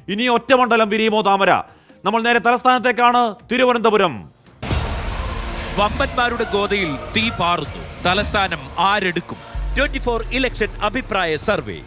ഇനി ഒറ്റ മണ്ഡലം വിരിയുമോ താമര നമ്മൾ നേരെ തലസ്ഥാനത്തേക്കാണ് തിരുവനന്തപുരം വമ്പന്മാരുടെ ഗോതയിൽ തീ പാറുന്നു തലസ്ഥാനം ആരെടുക്കും ട്വന്റി ഫോർ ഇലക്ഷൻ അഭിപ്രായ സർവേ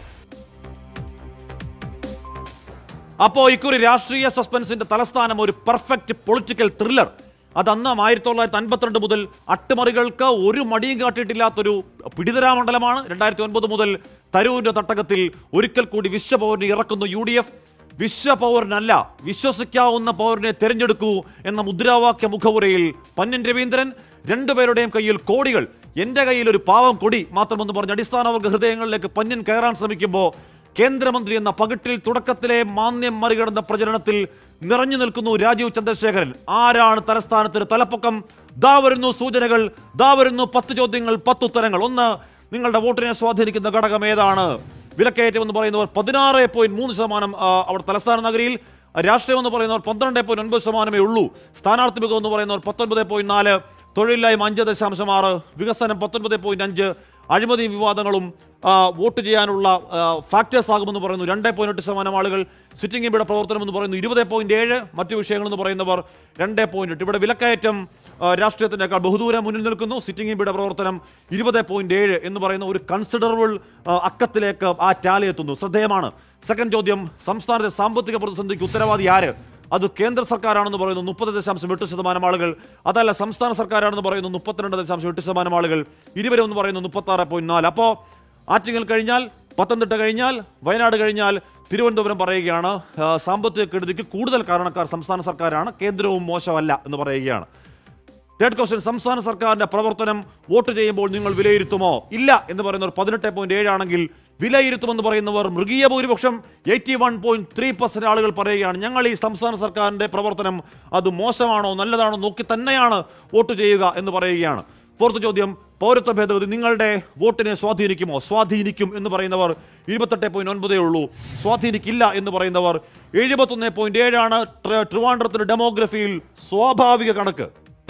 അപ്പോ ഇക്കുറി രാഷ്ട്രീയ സസ്പെൻസിന്റെ തലസ്ഥാനം ഒരു പെർഫെക്റ്റ് പൊളിറ്റിക്കൽ ത്രില്ലർ അതന്ന് ആയിരത്തി തൊള്ളായിരത്തി അൻപത്തിരണ്ട് മുതൽ അട്ടിമറികൾക്ക് ഒരു മടിയും കാട്ടിയിട്ടില്ലാത്തൊരു പിടിതരാ മണ്ഡലമാണ് രണ്ടായിരത്തി ഒൻപത് മുതൽ തരൂരിന്റെ തട്ടകത്തിൽ ഒരിക്കൽ കൂടി വിശ്വപൗരനെ ഇറക്കുന്നു യു ഡി എഫ് വിശ്വപൗരനല്ല വിശ്വസിക്കാവുന്ന പൗരനെ തെരഞ്ഞെടുക്കൂ എന്ന മുദ്രാവാക്യ മുഖവുരയിൽ പന്നൻ രവീന്ദ്രൻ രണ്ടുപേരുടെയും കയ്യിൽ കോടികൾ എന്റെ കയ്യിൽ ഒരു പാവം കൊടി മാത്രമെന്ന് പറഞ്ഞ് അടിസ്ഥാനവർഗ ഹൃദയങ്ങളിലേക്ക് പന്യൻ കയറാൻ ശ്രമിക്കുമ്പോൾ കേന്ദ്രമന്ത്രി എന്ന പകിട്ടിൽ തുടക്കത്തിലെ മാന്യം മറികടന്ന പ്രചരണത്തിൽ നിറഞ്ഞു നിൽക്കുന്നു രാജീവ് ചന്ദ്രശേഖരൻ ആരാണ് തലസ്ഥാനത്തിന് തലപ്പൊക്കം ദാ വരുന്നു സൂചനകൾ ദാ വരുന്നു പത്ത് ചോദ്യങ്ങൾ പത്ത് ഉത്തരങ്ങൾ ഒന്ന് നിങ്ങളുടെ വോട്ടിനെ സ്വാധീനിക്കുന്ന ഘടകം ഏതാണ് വിലക്കയറ്റം എന്ന് പറയുന്നവർ പതിനാറ് പോയിന്റ് മൂന്ന് ശതമാനം ആ, അവിടെ തലസ്ഥാന നഗരിയിൽ രാഷ്ട്രീയം എന്ന് പറയുന്നവർ പന്ത്രണ്ട് പോയിന്റ് ഒൻപത് ശതമാനമേ ഉള്ളൂ സ്ഥാനാർത്ഥി മികവ് എന്ന് പറയുന്നവർ പത്തൊൻപത് പോയിന്റ് നാല് തൊഴിലില്ലായ്മ അഞ്ച് ദശാംശം ആറ് വികസനം പത്തൊൻപത് പോയിന്റ് അഞ്ച് അഴിമതി വിവാദങ്ങളും ആ, വോട്ട് ചെയ്യാനുള്ള ഫാക്ടേഴ്സ് ആകുമെന്ന് പറയുന്നു രണ്ട് പോയിന്റ് എട്ട് ശതമാനം ആളുകൾ സിറ്റിംഗ് എംപിയുടെ പ്രവർത്തനം എന്ന് പറയുന്നു ഇരുപത് പോയിന്റ് ഏഴ് മറ്റു വിഷയങ്ങൾ എന്ന് പറയുന്നവർ രണ്ട് പോയിന്റ് എട്ട് ഇവിടെ വിലക്കയറ്റം ആ, രാഷ്ട്രീയത്തിനേക്കാൾ ബഹുദൂരം മുന്നിൽ നിൽക്കുന്നു സിറ്റിംഗ് എംപിയുടെ പ്രവർത്തനം ഇരുപത് പോയിന്റ് ഏഴ് എന്ന് പറയുന്ന ഒരു കൺസിഡറബിൾ അക്കത്തിലേക്ക് ആ ടാലി എത്തുന്നു ശ്രദ്ധേയമാണ് സെക്കൻഡ് ചോദ്യം സംസ്ഥാനത്തെ സാമ്പത്തിക പ്രതിസന്ധിക്ക് ഉത്തരവാദി ആര് അത് കേന്ദ്ര സർക്കാരാണെന്ന് പറയുന്നു മുപ്പത് ദശാംശം എട്ട് ശതമാനം ആളുകൾ അതല്ല സംസ്ഥാന സർക്കാരാണെന്ന് പറയുന്നു മുപ്പത്തിരണ്ട് ദശാംശം എട്ട് ശതമാനം ആളുകൾ ഇരുവരും എന്ന് പറയുന്നു മുപ്പത്തി ആറ് പോയിന്റ് നാല് അപ്പോൾ ആറ്റിങ്ങൽ കഴിഞ്ഞാൽ പത്തനംതിട്ട കഴിഞ്ഞാൽ വയനാട് കഴിഞ്ഞാൽ തിരുവനന്തപുരം പറയുകയാണ് ആ, സാമ്പത്തിക കെടുതിക്ക് കൂടുതൽ കാരണക്കാർ സംസ്ഥാന സർക്കാരാണ് കേന്ദ്രവും മോശമല്ല എന്ന് പറയുകയാണ് തേർഡ് ക്വസ്റ്റ്യൻ സംസ്ഥാന സർക്കാരിന്റെ പ്രവർത്തനം വോട്ട് ചെയ്യുമ്പോൾ നിങ്ങൾ വിലയിരുത്തുമോ ഇല്ല എന്ന് പറയുന്നവർ പതിനെട്ട് പോയിന്റ് ഏഴാണെങ്കിൽ വിലയിരുത്തുമെന്ന് പറയുന്നവർ മൃഗീയ ഭൂരിപക്ഷം eighty one point three percent ആളുകൾ പറയുകയാണ് ഞങ്ങൾ ഈ സംസ്ഥാന സർക്കാരിന്റെ പ്രവർത്തനം അത് മോശമാണോ നല്ലതാണോ നോക്കി തന്നെയാണ് വോട്ട് ചെയ്യുക എന്ന് പറയുകയാണ് ഫോർത്ത് ചോദ്യം പൗരത്വ ഭേദഗതി നിങ്ങളുടെ വോട്ടിനെ സ്വാധീനിക്കുമോ സ്വാധീനിക്കും എന്ന് പറയുന്നവർ ഇരുപത്തെട്ട് പോയിന്റ് ഒൻപതേ ഉള്ളൂ സ്വാധീനിക്കില്ല എന്ന് പറയുന്നവർ എഴുപത്തൊന്ന് പോയിന്റ് ഏഴാണ് ട്ര- ട്രിവാൻഡ്രത്തിന്റെ ഡെമോഗ്രഫിയിൽ സ്വാഭാവിക കണക്ക്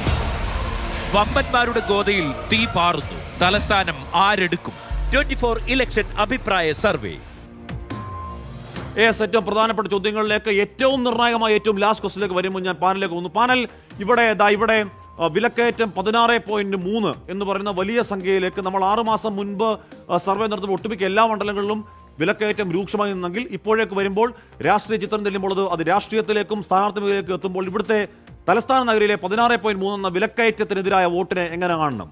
വമ്പന്മാരുടെ ഗോതയിൽ തീ പാറുന്നു തലസ്ഥാനം ആരെടുക്കും ട്വന്റി ഫോർ ഇലക്ഷൻ അഭിപ്രായ സർവേ എസ് ഏറ്റവും പ്രധാനപ്പെട്ട ചോദ്യങ്ങളിലേക്ക് ഏറ്റവും നിർണായകമായ ഏറ്റവും ലാസ്റ്റ് ക്വസ്റ്റിലേക്ക് വരുമ്പോൾ ഞാൻ പാനലിലേക്ക് പോകുന്നു പാനൽ ഇവിടെ ദാ ഇവിടെ ആ, വിലക്കയറ്റം പതിനാറ് പോയിന്റ് മൂന്ന് എന്ന് പറയുന്ന വലിയ സംഖ്യയിലേക്ക് നമ്മൾ ആറുമാസം മുൻപ് ആ, സർവേ നടത്തുമ്പോൾ ഒട്ടുമിക്ക എല്ലാ മണ്ഡലങ്ങളിലും വിലക്കയറ്റം രൂക്ഷമായി നിന്നെങ്കിൽ ഇപ്പോഴേക്ക് വരുമ്പോൾ രാഷ്ട്രീയ ചിത്രം തെല്ലുമ്പോൾ അത് അത് രാഷ്ട്രീയത്തിലേക്കും സ്ഥാനാർത്ഥി മേഖലയിലേക്കും എത്തുമ്പോൾ ഇവിടുത്തെ തലസ്ഥാന നഗരിയിലെ പതിനാറ് പോയിന്റ് മൂന്ന് എന്ന വിലക്കയറ്റത്തിനെതിരായ വോട്ടിനെ എങ്ങനെ കാണണം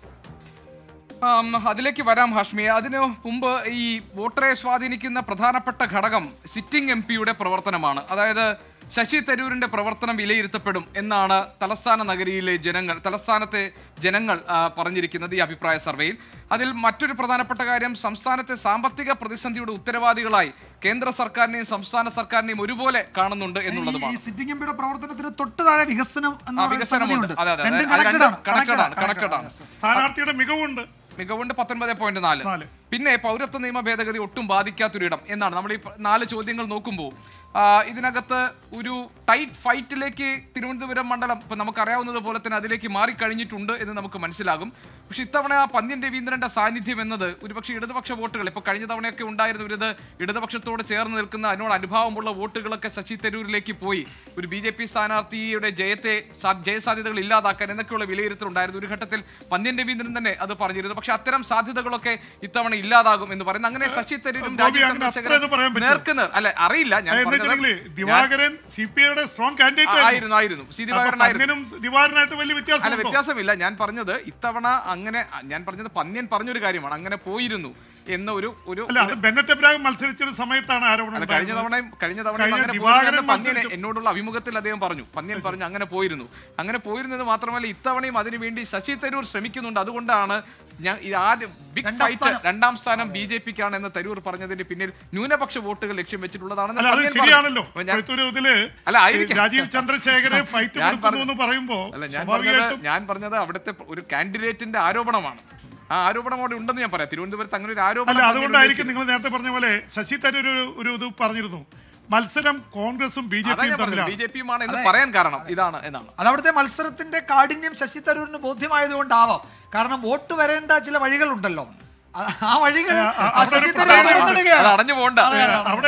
ആം, അതിലേക്ക് വരാം ഹാഷ്മി അതിനു മുമ്പ് ഈ വോട്ടറെ സ്വാധീനിക്കുന്ന പ്രധാനപ്പെട്ട ഘടകം സിറ്റിംഗ് എം പിയുടെ പ്രവർത്തനമാണ് അതായത് ശശി തരൂരിന്റെ പ്രവർത്തനം വിലയിരുത്തപ്പെടും എന്നാണ് തലസ്ഥാന നഗരിയിലെ ജനങ്ങൾ തലസ്ഥാനത്തെ ജനങ്ങൾ ആ, പറഞ്ഞിരിക്കുന്നത് ഈ അഭിപ്രായ സർവേയിൽ അതിൽ മറ്റൊരു പ്രധാനപ്പെട്ട കാര്യം സംസ്ഥാനത്തെ സാമ്പത്തിക പ്രതിസന്ധിയുടെ ഉത്തരവാദികളായി കേന്ദ്ര സർക്കാരിനെയും സംസ്ഥാന സർക്കാരിനെയും ഒരുപോലെ കാണുന്നുണ്ട് ഈ എന്നുള്ളതുമാണ് സിറ്റിംഗ് എംപിയുടെ പ്രവർത്തനത്തിന് തൊട്ട് താഴെ വികസനം എന്ന് ആ, പറയുന്ന വികസനമുണ്ട്. സംഗതിയുണ്ട് അതെ, അതെ, രണ്ടും അത് connected രണ്ടും ആണ്. connected ആണ്, Connected connected ആണ്. ആണ്. സ്ഥാനാർത്ഥിയുടെ മികവുണ്ട് മികവുണ്ട് പത്തൊൻപത് പോയിന്റ് നാല് നാല്. പിന്നെ പൗരത്വ നിയമ ഭേദഗതി ഒട്ടും ബാധിക്കാത്തൊരിടം എന്നാണ് നമ്മൾ ഈ പ- നാല് ചോദ്യങ്ങൾ നോക്കുമ്പോൾ ആ, ഇതിനകത്ത് ഒരു ടൈറ്റ് ഫൈറ്റിലേക്ക് തിരുവനന്തപുരം മണ്ഡലം ഇപ്പൊ നമുക്കറിയാവുന്നത് പോലെ തന്നെ അതിലേക്ക് മാറിക്കഴിഞ്ഞിട്ടുണ്ട് എന്ന് നമുക്ക് മനസ്സിലാകും പക്ഷെ ഇത്തവണ ആ പന്ന്യൻ രവീന്ദ്രന്റെ സാന്നിധ്യം എന്നത് ഒരുപക്ഷെ ഇടതുപക്ഷ വോട്ടുകൾ ഇപ്പൊ കഴിഞ്ഞ തവണയൊക്കെ ഉണ്ടായിരുന്ന ഒരു ഇത് ഇടതുപക്ഷത്തോട് ചേർന്ന് നിൽക്കുന്ന അതിനോട് അനുഭാവമുള്ള വോട്ടുകളൊക്കെ ശശി തരൂരിലേക്ക് പോയി ഒരു ബി ജെ പി സ്ഥാനാർത്ഥിയുടെ ജയത്തെ സാ- ജയസാധ്യതകൾ ഇല്ലാതാക്കാൻ എന്നൊക്കെയുള്ള വിലയിരുത്തൽ ഉണ്ടായിരുന്നു ഒരു ഘട്ടത്തിൽ പന്ന്യൻ രവീന്ദ്രൻ തന്നെ അത് പറഞ്ഞിരുന്നു പക്ഷെ അത്തരം സാധ്യതകളൊക്കെ ഇത്തവണ ഇല്ലാതാകും എന്ന് പറയുന്നു അങ്ങനെ ശശി തരൂരും ഗോപി, രാജീവ് അങ്ങനെ അത്ര ഇത് പറയാൻ ചന്ദ്രശേഖരൻ പറ്റുമോ? നേർക്കുനേർ അല്ലെ അറിയില്ല ഞാൻ എന്ന് പറഞ്ഞത് വെച്ചിട്ടുണ്ടെങ്കിലേ ഞാൻ- ദിവാകരൻ സി പി ഐയുടെ സ്ട്രോങ് കാൻഡിഡേറ്റ് ആയിരുന്നു ആയിരുന്നു സി ദിവാകരനായിരുന്നു പന്നിനും ദിവാകരനായിട്ട് വലിയ അല്ല വ്യത്യാസം വ്യത്യാസമില്ല ഞാൻ പറഞ്ഞത് ഇത്തവണ അങ്ങനെ ഞാൻ പറഞ്ഞത് പന്ന്യൻ പറഞ്ഞൊരു കാര്യമാണ് അങ്ങനെ പോയിരുന്നു എന്ന ഒരു ഒരു അല്ല അത് ബെന്നറ്റ് എബ്രാഹിം മത്സരിച്ച ഒരു സമയത്താണ് ആരോപണം അല്ല കഴിഞ്ഞ ഉണ്ടായിരുന്നത്. തവണയും കഴിഞ്ഞ തവണ കഴിഞ്ഞ അങ്ങനെ ദിവാകരൻ പോയിരുന്നു എന്ന് പന്ന്യനെ മത്സരിച്ചു. എന്നോടുള്ള അഭിമുഖത്തിൽ അദ്ദേഹം പറഞ്ഞു പന്ന്യൻ പറഞ്ഞു അങ്ങനെ പോയിരുന്നു അങ്ങനെ പോയിരുന്നത് മാത്രമല്ല ഇത്തവണയും അതിനുവേണ്ടി ശശി തരൂർ ശ്രമിക്കുന്നുണ്ട് അതുകൊണ്ടാണ് ഞാൻ ഈ ആദ്യം ബിഗ് രണ്ടാം ഫൈറ്റ് സ്ഥാനം. രണ്ടാം സ്ഥാനം ബി ജെ പിക്കാണ് എന്ന് തരൂർ പറഞ്ഞതിന് പിന്നിൽ ന്യൂനപക്ഷ വോട്ടുകൾ ലക്ഷ്യം വെച്ചിട്ടുള്ളതാണെന്ന് അല്ല അത് പന്ന്യൻ പറഞ്ഞു. ശരിയാണല്ലോ അപ്പോൾ ഞാൻ- ഇപ്പോഴത്തെ ഒരു ഇതില് അല്ല, ആയിരിക്കാം. രാജീവ് ചന്ദ്രശേഖരെ ഫൈറ്റ് ഞാൻ കൊടുക്കുന്നു എന്ന് പറഞ്ഞ- പറയുമ്പോ അല്ല ഞാൻ പറഞ്ഞത് സ്വാഭാവികമായിട്ടും ഞാൻ പറഞ്ഞത് അവിടുത്തെ ഒരു കാൻഡിഡേറ്റിന്റെ ആരോപണമാണ് ആ ആരോപണം അവിടെ ഉണ്ടെന്ന് ഞാൻ പറയാം തിരുവനന്തപുരത്ത് അങ്ങനെ ഒരു ആരോപണം അല്ല പന്ന്യൻ അതുകൊണ്ടായിരിക്കും ഉന്നയിച്ചത്. നിങ്ങൾ നേരത്തെ പറഞ്ഞ പോലെ ശശി തരൂർ ഒരു ഒരു ഇത് പറഞ്ഞിരുന്നു മത്സരം കോൺഗ്രസും ബി ജെ അതാ പിയും ഞാൻ പറഞ്ഞത് ബി തമ്മിലാണ് ജെ പിയുമാണ് എന്ന് അതെ. പറയാൻ കാരണം ഇതാണ് എന്നാണ് അത് അവിടുത്തെ മത്സരത്തിന്റെ കാഠിന്യം ശശി തരൂരിന് ബോധ്യമായതുകൊണ്ടാവാം കാരണം വോട്ട് വരേണ്ട ചില വഴികളുണ്ടല്ലോ ആ- ആ വഴികൾ ആ, ആ അവിടെ ശശി ഒരു തരൂർ പ്രധാന- തുറന്നിടുകയാണ്. അത് അടഞ്ഞു പോകണ്ട. അതെ, അതെ, അതെ. അവിടെ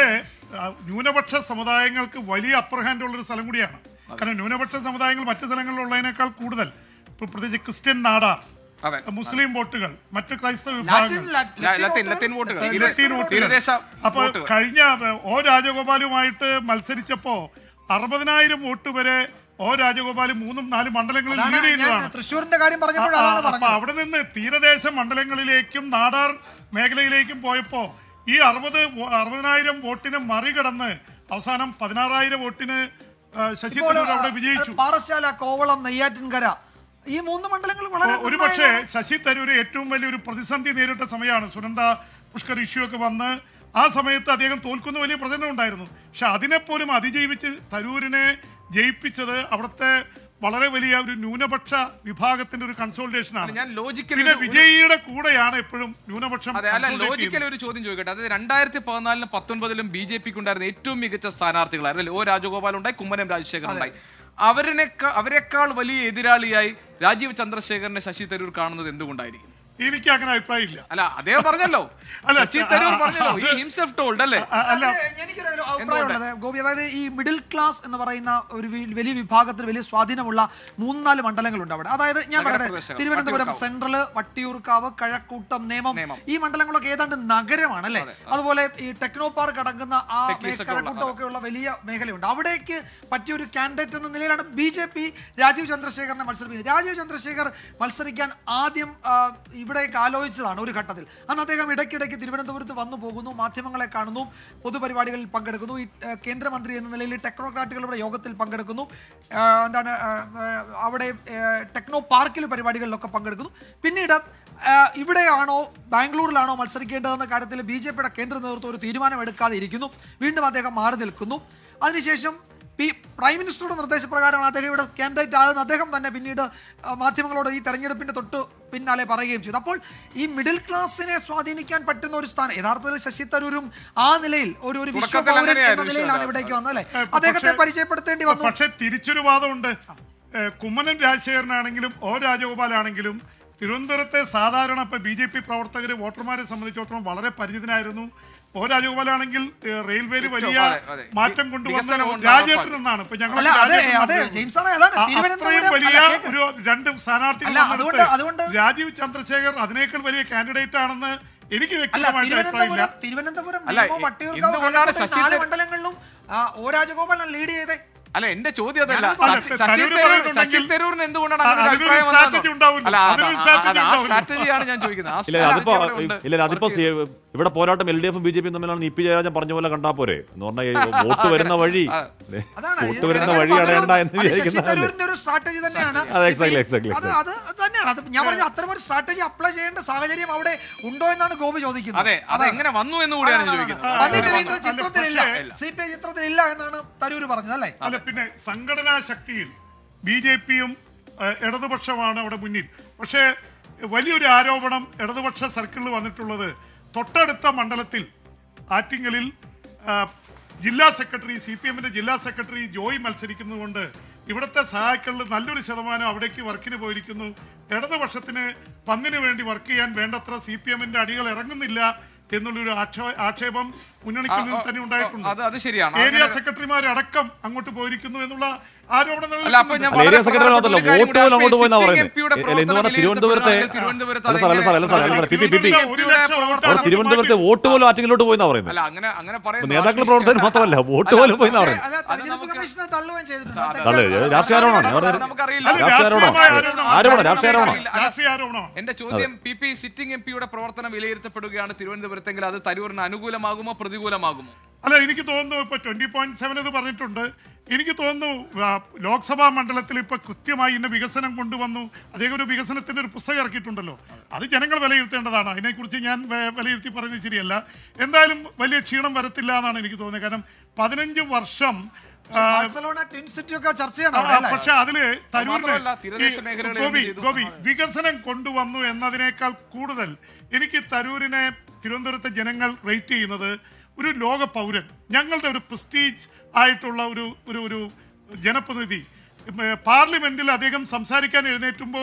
ആ, ന്യൂനപക്ഷ സമുദായങ്ങൾക്ക് വലിയ അപ്പർ ഹാൻഡ് ഉള്ള ഒരു സ്ഥലം കൂടിയാണ് കാരണം ന്യൂനപക്ഷ സമുദായങ്ങൾ മറ്റു സ്ഥലങ്ങളിലുള്ളതിനേക്കാൾ കൂടുതൽ ഇപ്പൊ പ്രത്യേകിച്ച് ക്രിസ്ത്യൻ നാടാർ അതെ മുസ്ലിം വോട്ടുകൾ മറ്റ് ക്രൈസ്തവ ലാറ്റിൻ വിഭാഗങ്ങൾ ലാ- ലത്തീൻ ലത്തീൻ വോട്ടുകൾ ലത്തീൻ ലത്തീൻ വോട്ടുകൾ. വോട്ടുകൾ. തീരദേശ അപ്പൊ വോട്ടുകൾ കഴിഞ്ഞ ഏ, ഒ രാജഗോപാലുമായിട്ട് മത്സരിച്ചപ്പോ അറുപതിനായിരം വോട്ട് വരെ ഒ രാജഗോപാൽ മൂന്നും നാലും മണ്ഡലങ്ങളിൽ അതാണ് ലീഡ് ഞാൻ ചെയ്യുന്നതാണ് തൃശ്ശൂരിന്റെ കാര്യം പറഞ്ഞപ്പോൾ ആ, അതാണ് അപ്പൊ പറഞ്ഞത് അവിടെ നിന്ന് തീരദേശ മണ്ഡലങ്ങളിലേക്കും നാടാർ മേഖലയിലേക്കും പോയപ്പോ ഈ അറുപത് വോ- അറുപതിനായിരം വോട്ടിനെ മറികടന്ന് അവസാനം പതിനാറായിരം വോട്ടിന് ആ, ശശി ഇപ്പോൾ തരൂർ അവിടെ വിജയിച്ചു പാറശാല കോവളം നെയ്യാറ്റിൻകര ഈ മൂന്ന് മണ്ഡലങ്ങൾ വളരെ ഒരു പക്ഷേ നിർണായകമാണ്. ശശി തരൂര് ഏറ്റവും വലിയൊരു പ്രതിസന്ധി നേരിട്ട സമയമാണ് സുനന്ദ പുഷ്കർ ഇഷ്യൂ ഒക്കെ വന്ന് ആ സമയത്ത് അദ്ദേഹം തോൽക്കുന്ന വലിയ പ്രചരണം ഉണ്ടായിരുന്നു പക്ഷെ അതിനെപ്പോലും അതിജീവിച്ച് തരൂരിനെ ജയിപ്പിച്ചത് അവിടുത്തെ വളരെ വലിയ ഒരു ന്യൂനപക്ഷ വിഭാഗത്തിന്റെ ഒരു കൺസോൾട്ടേഷൻ ആണ് ഞാൻ ലോജിക്കലി പിന്നെ വിജയിയുടെ കൂടെയാണ് എപ്പോഴും ന്യൂനപക്ഷം അതെ അല്ല consolidate ലോജിക്കലി ചെയ്യുന്നത്. ഒരു ചോദ്യം ചോദിക്കട്ടെ അതായത് രണ്ടായിരത്തി പതിനാലിലും പത്തൊൻപതിലും ബി ജെ പിക്ക് ഉണ്ടായിരുന്ന ഏറ്റവും മികച്ച സ്ഥാനാർത്ഥികളായിരുന്നു അല്ലേ? ഒ രാജഗോപാൽ ഉണ്ടായി കുമ്മനം രാജശേഖരൻ ഉണ്ടായി അവരിനേക്കാൾ അവരെക്കാൾ വലിയ എതിരാളിയായി രാജീവ് ചന്ദ്രശേഖരനെ ശശി തരൂർ കാണുന്നത് എന്തുകൊണ്ടായിരിക്കും എനിക്ക് അങ്ങനെ അഭിപ്രായമില്ല അല്ല അദ്ദേഹം പറഞ്ഞല്ലോ അല്ല, ശശി തരൂർ ആ, ആ, പറഞ്ഞല്ലോ ഈ അത് ഹിംസെൽഫ് ടോൾഡ് അല്ലേ ആ, അല്ല അതിന് എനിക്കൊരു അഭിപ്രായമുള്ളത് ഗോപി അതായത് ഈ മിഡിൽ ക്ലാസ് എന്ന് പറയുന്ന ഒരു വി- വലിയ വിഭാഗത്തിന് വലിയ സ്വാധീനമുള്ള മൂന്ന് നാല് മണ്ഡലങ്ങളുണ്ട് അവിടെ അതായത് ഞാൻ പറയട്ടെ നഗരപ്രദേശം, തിരുവനന്തപുരം വട്ടിയൂർക്കാവ്. സെൻട്രല് വട്ടിയൂർക്കാവ് കഴക്കൂട്ടം നേമം നേമം. ഈ മണ്ഡലങ്ങളൊക്കെ ഏതാണ്ട് നഗരമാണ് അല്ലേ അതുപോലെ ഈ ടെക്നോ പാർക്ക് അടങ്ങുന്ന ആ ടെക്കീസ് ഒക്കെ ഉള്ള, കഴക്കൂട്ടം ഒക്കെ ഉള്ള വലിയ മേഖലയുണ്ട് അവിടേക്ക് പറ്റിയ ഒരു കാൻഡിഡേറ്റ് എന്ന നിലയിലാണ് ബി ജെ പി രാജീവ് ചന്ദ്രശേഖരനെ മത്സരിപ്പിക്കുന്നത് രാജീവ് ചന്ദ്രശേഖർ മത്സരിക്കാൻ ആദ്യം ആ, ഇവിടേക്ക് ആലോചിച്ചതാണ് ഒരു ഘട്ടത്തിൽ അന്ന് അദ്ദേഹം ഇടയ്ക്കിടയ്ക്ക് തിരുവനന്തപുരത്ത് വന്നു പോകുന്നു മാധ്യമങ്ങളെ കാണുന്നു പൊതുപരിപാടികളിൽ പങ്കെടുക്കുന്നു ഈ ആ, കേന്ദ്രമന്ത്രി എന്ന നിലയിൽ ടെക്നോക്രാറ്റുകളുടെ യോഗത്തിൽ പങ്കെടുക്കുന്നു ആ, എന്താണ് ആ, ആ, അവിടെ ആ, ടെക്നോ പാർക്കിൽ പരിപാടികളിലൊക്കെ പങ്കെടുക്കുന്നു പിന്നീട് ആ, ഇവിടെയാണോ ബാംഗ്ലൂരിലാണോ മത്സരിക്കേണ്ടതെന്ന കാര്യത്തിൽ ബി ജെ പിയുടെ കേന്ദ്ര നേതൃത്വം ഒരു തീരുമാനം എടുക്കാതെ ഇരിക്കുന്നു വീണ്ടും അദ്ദേഹം മാറി നിൽക്കുന്നു അതിനുശേഷം പി പ്രൈം മിനിസ്റ്ററുടെ നിർദ്ദേശപ്രകാരമാണ് അദ്ദേഹം ഇവിടെ കാൻഡിഡേറ്റ് ആകുന്നത് അദ്ദേഹം തന്നെ പിന്നീട് ആ, മാധ്യമങ്ങളോട് ഈ തെരഞ്ഞെടുപ്പിന്റെ തൊട്ട് പിന്നാലെ പറയുകയും ചെയ്തു അപ്പോൾ ഈ മിഡിൽ ക്ലാസ്സിനെ സ്വാധീനിക്കാൻ പറ്റുന്ന ഒരു സ്ഥാനം യഥാർത്ഥത്തിൽ ശശി തരൂരും ആ നിലയിൽ ഒരു ഒരു തുടക്കത്തിൽ വിശ്വപൗരൻ എന്ന അങ്ങനെയായിരുന്നു നിലയിലാണ് വിശ്വ- ഇവിടേക്ക് വന്നത് അല്ലേ ഏ, അദ്ദേഹത്തെ പക്ഷേ- പരിചയപ്പെടുത്തേണ്ടി വന്നു പക്ഷെ തിരിച്ചൊരു വാദമുണ്ട് ഏ, കുമ്മനം രാജശേഖരനാണെങ്കിലും ഒ രാജഗോപാലാണെങ്കിലും തിരുവനന്തപുരത്തെ സാധാരണ ഇപ്പൊ ബി ജെ പി പ്രവർത്തകർ വോട്ടർമാരെ സംബന്ധിച്ചിടത്തോളം വളരെ പരിചിതനായിരുന്നു ഒ രാജഗോപാലാണെങ്കിൽ ഏ, റെയിൽവേയിൽ വലിയ അതെ, അതെ. മാറ്റം വി- കൊണ്ടുവന്ന വികസനം കൊണ്ട് രാജേട്ടൻ എന്നാണ് ഇപ്പൊ ഞങ്ങൾ അല്ല അതെ അതെ ജെയിംസ് ആണ് അതാണ് അത്രയും തിരുവനന്തപുരം വലിയ അല്ല, കേക്ക്. ഒരു രണ്ട് സ്ഥാനാർത്ഥികൾ അല്ല, അതുകൊണ്ട്- വന്നിടത്ത് അതുകൊണ്ട്- രാജീവ് ചന്ദ്രശേഖർ അതിനേക്കാൾ വലിയ കാൻഡിഡേറ്റ് ആണെന്ന് എനിക്ക് അല്ല വ്യക്തമായിട്ട് അഭിപ്രായമില്ല തിരുവനന്തപുരം തിരുവനന്തപുരം അല്ല, നേമം, എ- വട്ടിയൂർക്കാവ് എന്തുകൊണ്ടാണ് കഴക്കൂട്ടം ഈ ശശി നാല് തരൂർ- മണ്ഡലങ്ങളിലും ആ, ഒ രാജഗോപാലാണ് ലീഡ് ചെയ്തേ അല്ല എന്റെ ചോദ്യം അതല്ല ഞാനത് പറഞ്ഞത്. ശശി- ശശി തരൂര് തരൂർ ശശി പറയുന്നുണ്ടെങ്കിൽ തരൂരിന് എന്തുകൊണ്ടാണ് ആ, അങ്ങനെ ഒരു അതിനൊരു അഭിപ്രായം strategy വന്നത്? ഉണ്ടാവുമല്ലോ. അല്ല അത് അതിനൊരു ആ- strategy അത് ആ ഉണ്ടാവുമല്ലോ. സ്ട്രാറ്റജിയാണ് ഞാൻ ചോദിക്കുന്നത് ആ ഇല്ല strategy അതിപ്പോ അവിടെ ഉണ്ട്. ഇല്ല അതിപ്പോ Work ചെയ്യും. സി- ഇവിടെ പോരാട്ടം എൽ ഡി എഫും ബി ജെ പിയും തമ്മിലാണ് ഇ പി ജയരാജൻ പറഞ്ഞ പോലെ കണ്ടാ പോരെ എന്ന് പറഞ്ഞാൽ ഈ വോട്ട് വരുന്ന വഴി അല്ലേ? അതാണ് വോട്ട് ഇത് വരുന്ന അതൊരു- വഴി അടയണ്ട എന്ന് അത് ശശി വിചാരിക്കുന്നതല്ലേ തരൂരിന്റെ ഒരു സ്ട്രാറ്റജി തന്നെയാണ് അതെ, ഇപ്പൊ ഈ- exactly, exactly, അത് അത് അത് തന്നെയാണ് അത് ഞാൻ പറഞ്ഞ അത്തരം ഒരു സ്ട്രാറ്റജി അപ്ലൈ ചെയ്യേണ്ട സാഹചര്യം അവിടെ ഉണ്ടോ എന്നാണ് ഗോപി ചോദിക്കുന്നത് അതെ അത് അതാണ്. എങ്ങനെ വന്നു എന്ന് കൂടിയാണ് അതാണ്, ചോദിക്കുന്നത് അതാണ്. വന്നിട്ട് അല്ല, വീണ്ടും അല്ല, ചിത്രത്തിലില്ല പക്ഷേ- സി പി ഐ ചിത്രത്തിലില്ല എന്നാണ് തരൂര് പറഞ്ഞത് അല്ലേ അല്ല പിന്നെ സംഘടനാ ശക്തിയിൽ ബി ജെ പിയും ഇടതുപക്ഷമാണ് അവിടെ മുന്നിൽ പക്ഷേ വലിയൊരു ആരോപണം ഇടതുപക്ഷ സർക്കിളിൽ വന്നിട്ടുള്ളത് തൊട്ടടുത്ത മണ്ഡലത്തിൽ ആറ്റിങ്ങലിൽ ആ, ജില്ലാ സെക്രട്ടറി സി പി എമ്മിന്റെ ജില്ലാ സെക്രട്ടറി ജോയ് മത്സരിക്കുന്നതുകൊണ്ട് ഇവിടുത്തെ സഹാക്കളിൽ നല്ലൊരു ശതമാനം അവിടേക്ക് വർക്കിന് പോയിരിക്കുന്നു ഇടതുപക്ഷത്തിന് പന്നിന് വേണ്ടി വർക്ക് ചെയ്യാൻ വേണ്ടത്ര സി പി എമ്മിന്റെ അടികൾ ഇറങ്ങുന്നില്ല എന്നുള്ളൊരു ആക്ഷേ- ആക്ഷേപം മുന്നണിക്കുള്ളിൽ ആ, ആ, തന്നെ ഉണ്ടായിട്ടുണ്ട് അത് അത് ശരിയാണ് ഏരിയ അങ്ങനെ- സെക്രട്ടറിമാരടക്കം അങ്ങോട്ട് പോയിരിക്കുന്നു എന്നുള്ള ആരോപണം അല്ല അപ്പൊ ഞാൻ അല്ല, ഏരിയ വളരെ സെക്രട്ടറി മാത്രമല്ല പ്രധാനപ്പെട്ട ഒരു വോട്ട് പോലും കാര്യം അങ്ങോട്ട് പോയെന്നാ കൂടി പറയുന്നത് SPയുടെ അല്ല, എന്ന് പറഞ്ഞാൽ പ്രവർത്തനം തിരുവനന്തപുരത്തെ തിരുവനന്തപുരത്ത് അല്ല സാർ അല്ല സാർ അല്ല സാർ അല്ല sir P P P P ഒരു ലക്ഷം വോട്ട് അവിടെ തിരുവനന്തപുരത്തെ വോട്ട് പോലും ആറ്റിങ്ങിലോട്ട് പോയെന്നാ പറയുന്നത് അല്ല അങ്ങനെ അങ്ങനെ അപ്പൊ പറയുന്നു നേതാക്കൾ പ്രവർത്തകർ മാത്രമല്ല വോട്ട് പോലും പോയെന്നാ പക്ഷേ, പറയുന്നത് അല്ല, തെരഞ്ഞെടുപ്പ് നമുക്ക് കമ്മീഷനെ തള്ളുകയും ചെയ്തിട്ടുണ്ട് അതെ, അതെ, തെറ്റാണ്. രാഷ്ട്രീയ ആരോപണമാണ്. ഞാൻ പറഞ്ഞത് നമുക്കറിയില്ല അല്ല, രാഷ്ട്രീയ ആരോപണം. രാഷ്ട്രീയമായ ആരോപണം. ആരോപണം, രാഷ്ട്രീയ ആരോപണം. അല്ല, രാഷ്ട്രീയ ആരോപണമാണ് എന്റെ ചോദ്യം പി പി സിറ്റിംഗ് എം പിയുടെ പ്രവർത്തനം വിലയിരുത്തപ്പെടുകയാണ് തിരുവനന്തപുരത്തെങ്കിൽ അത് തരൂരിന് അനുകൂലമാകുമോ പ്രതികൂലമാകുമോ അല്ല എനിക്ക് തോന്നുന്നു ഇപ്പൊ ട്വന്റി പോയിന്റ് സെവൻ ഇത് പറഞ്ഞിട്ടുണ്ട് എനിക്ക് തോന്നുന്നു ആ, ലോക്സഭാ മണ്ഡലത്തിൽ ഇപ്പൊ കൃത്യമായി ഇന്ന വികസനം കൊണ്ടുവന്നു അദ്ദേഹം ഒരു വികസനത്തിന്റെ ഒരു പുസ്തകം ഇറക്കിയിട്ടുണ്ടല്ലോ അത് ജനങ്ങൾ വിലയിരുത്തേണ്ടതാണ് അതിനെക്കുറിച്ച് ഞാൻ വെ- വിലയിരുത്തി പറയുന്നത് ശരിയല്ല എന്തായാലും വലിയ ക്ഷീണം വരത്തില്ല എന്നാണ് എനിക്ക് തോന്നുന്നത് കാരണം പതിനഞ്ച് വർഷം ആ, ബാഴ്സലോണ ട്വിൻ സിറ്റി ഒക്കെ ചർച്ചയാണ് ആ, അവിടെ അല്ലേ? പക്ഷെ അതില് തരൂരിന് മാത്രമല്ല, തീരദേശ ഈ മേഖലകളിൽ ഗോപി എന്ത് ചെയ്തു? ഗോപി വികസനം കൊണ്ടുവന്നു എന്നതിനേക്കാൾ കൂടുതൽ എനിക്ക് തരൂരിനെ തിരുവനന്തപുരത്തെ ജനങ്ങൾ റേറ്റ് ചെയ്യുന്നത് ഒരു ലോക പൗരൻ ഞങ്ങളുടെ ഒരു പ്രസ്റ്റീജ് ആയിട്ടുള്ള ഒരു ഒരു ഒരു ജനപ്രതിനിധി ഇപ്പ, പാർലമെന്റിൽ അദ്ദേഹം സംസാരിക്കാൻ എഴുന്നേറ്റുമ്പോൾ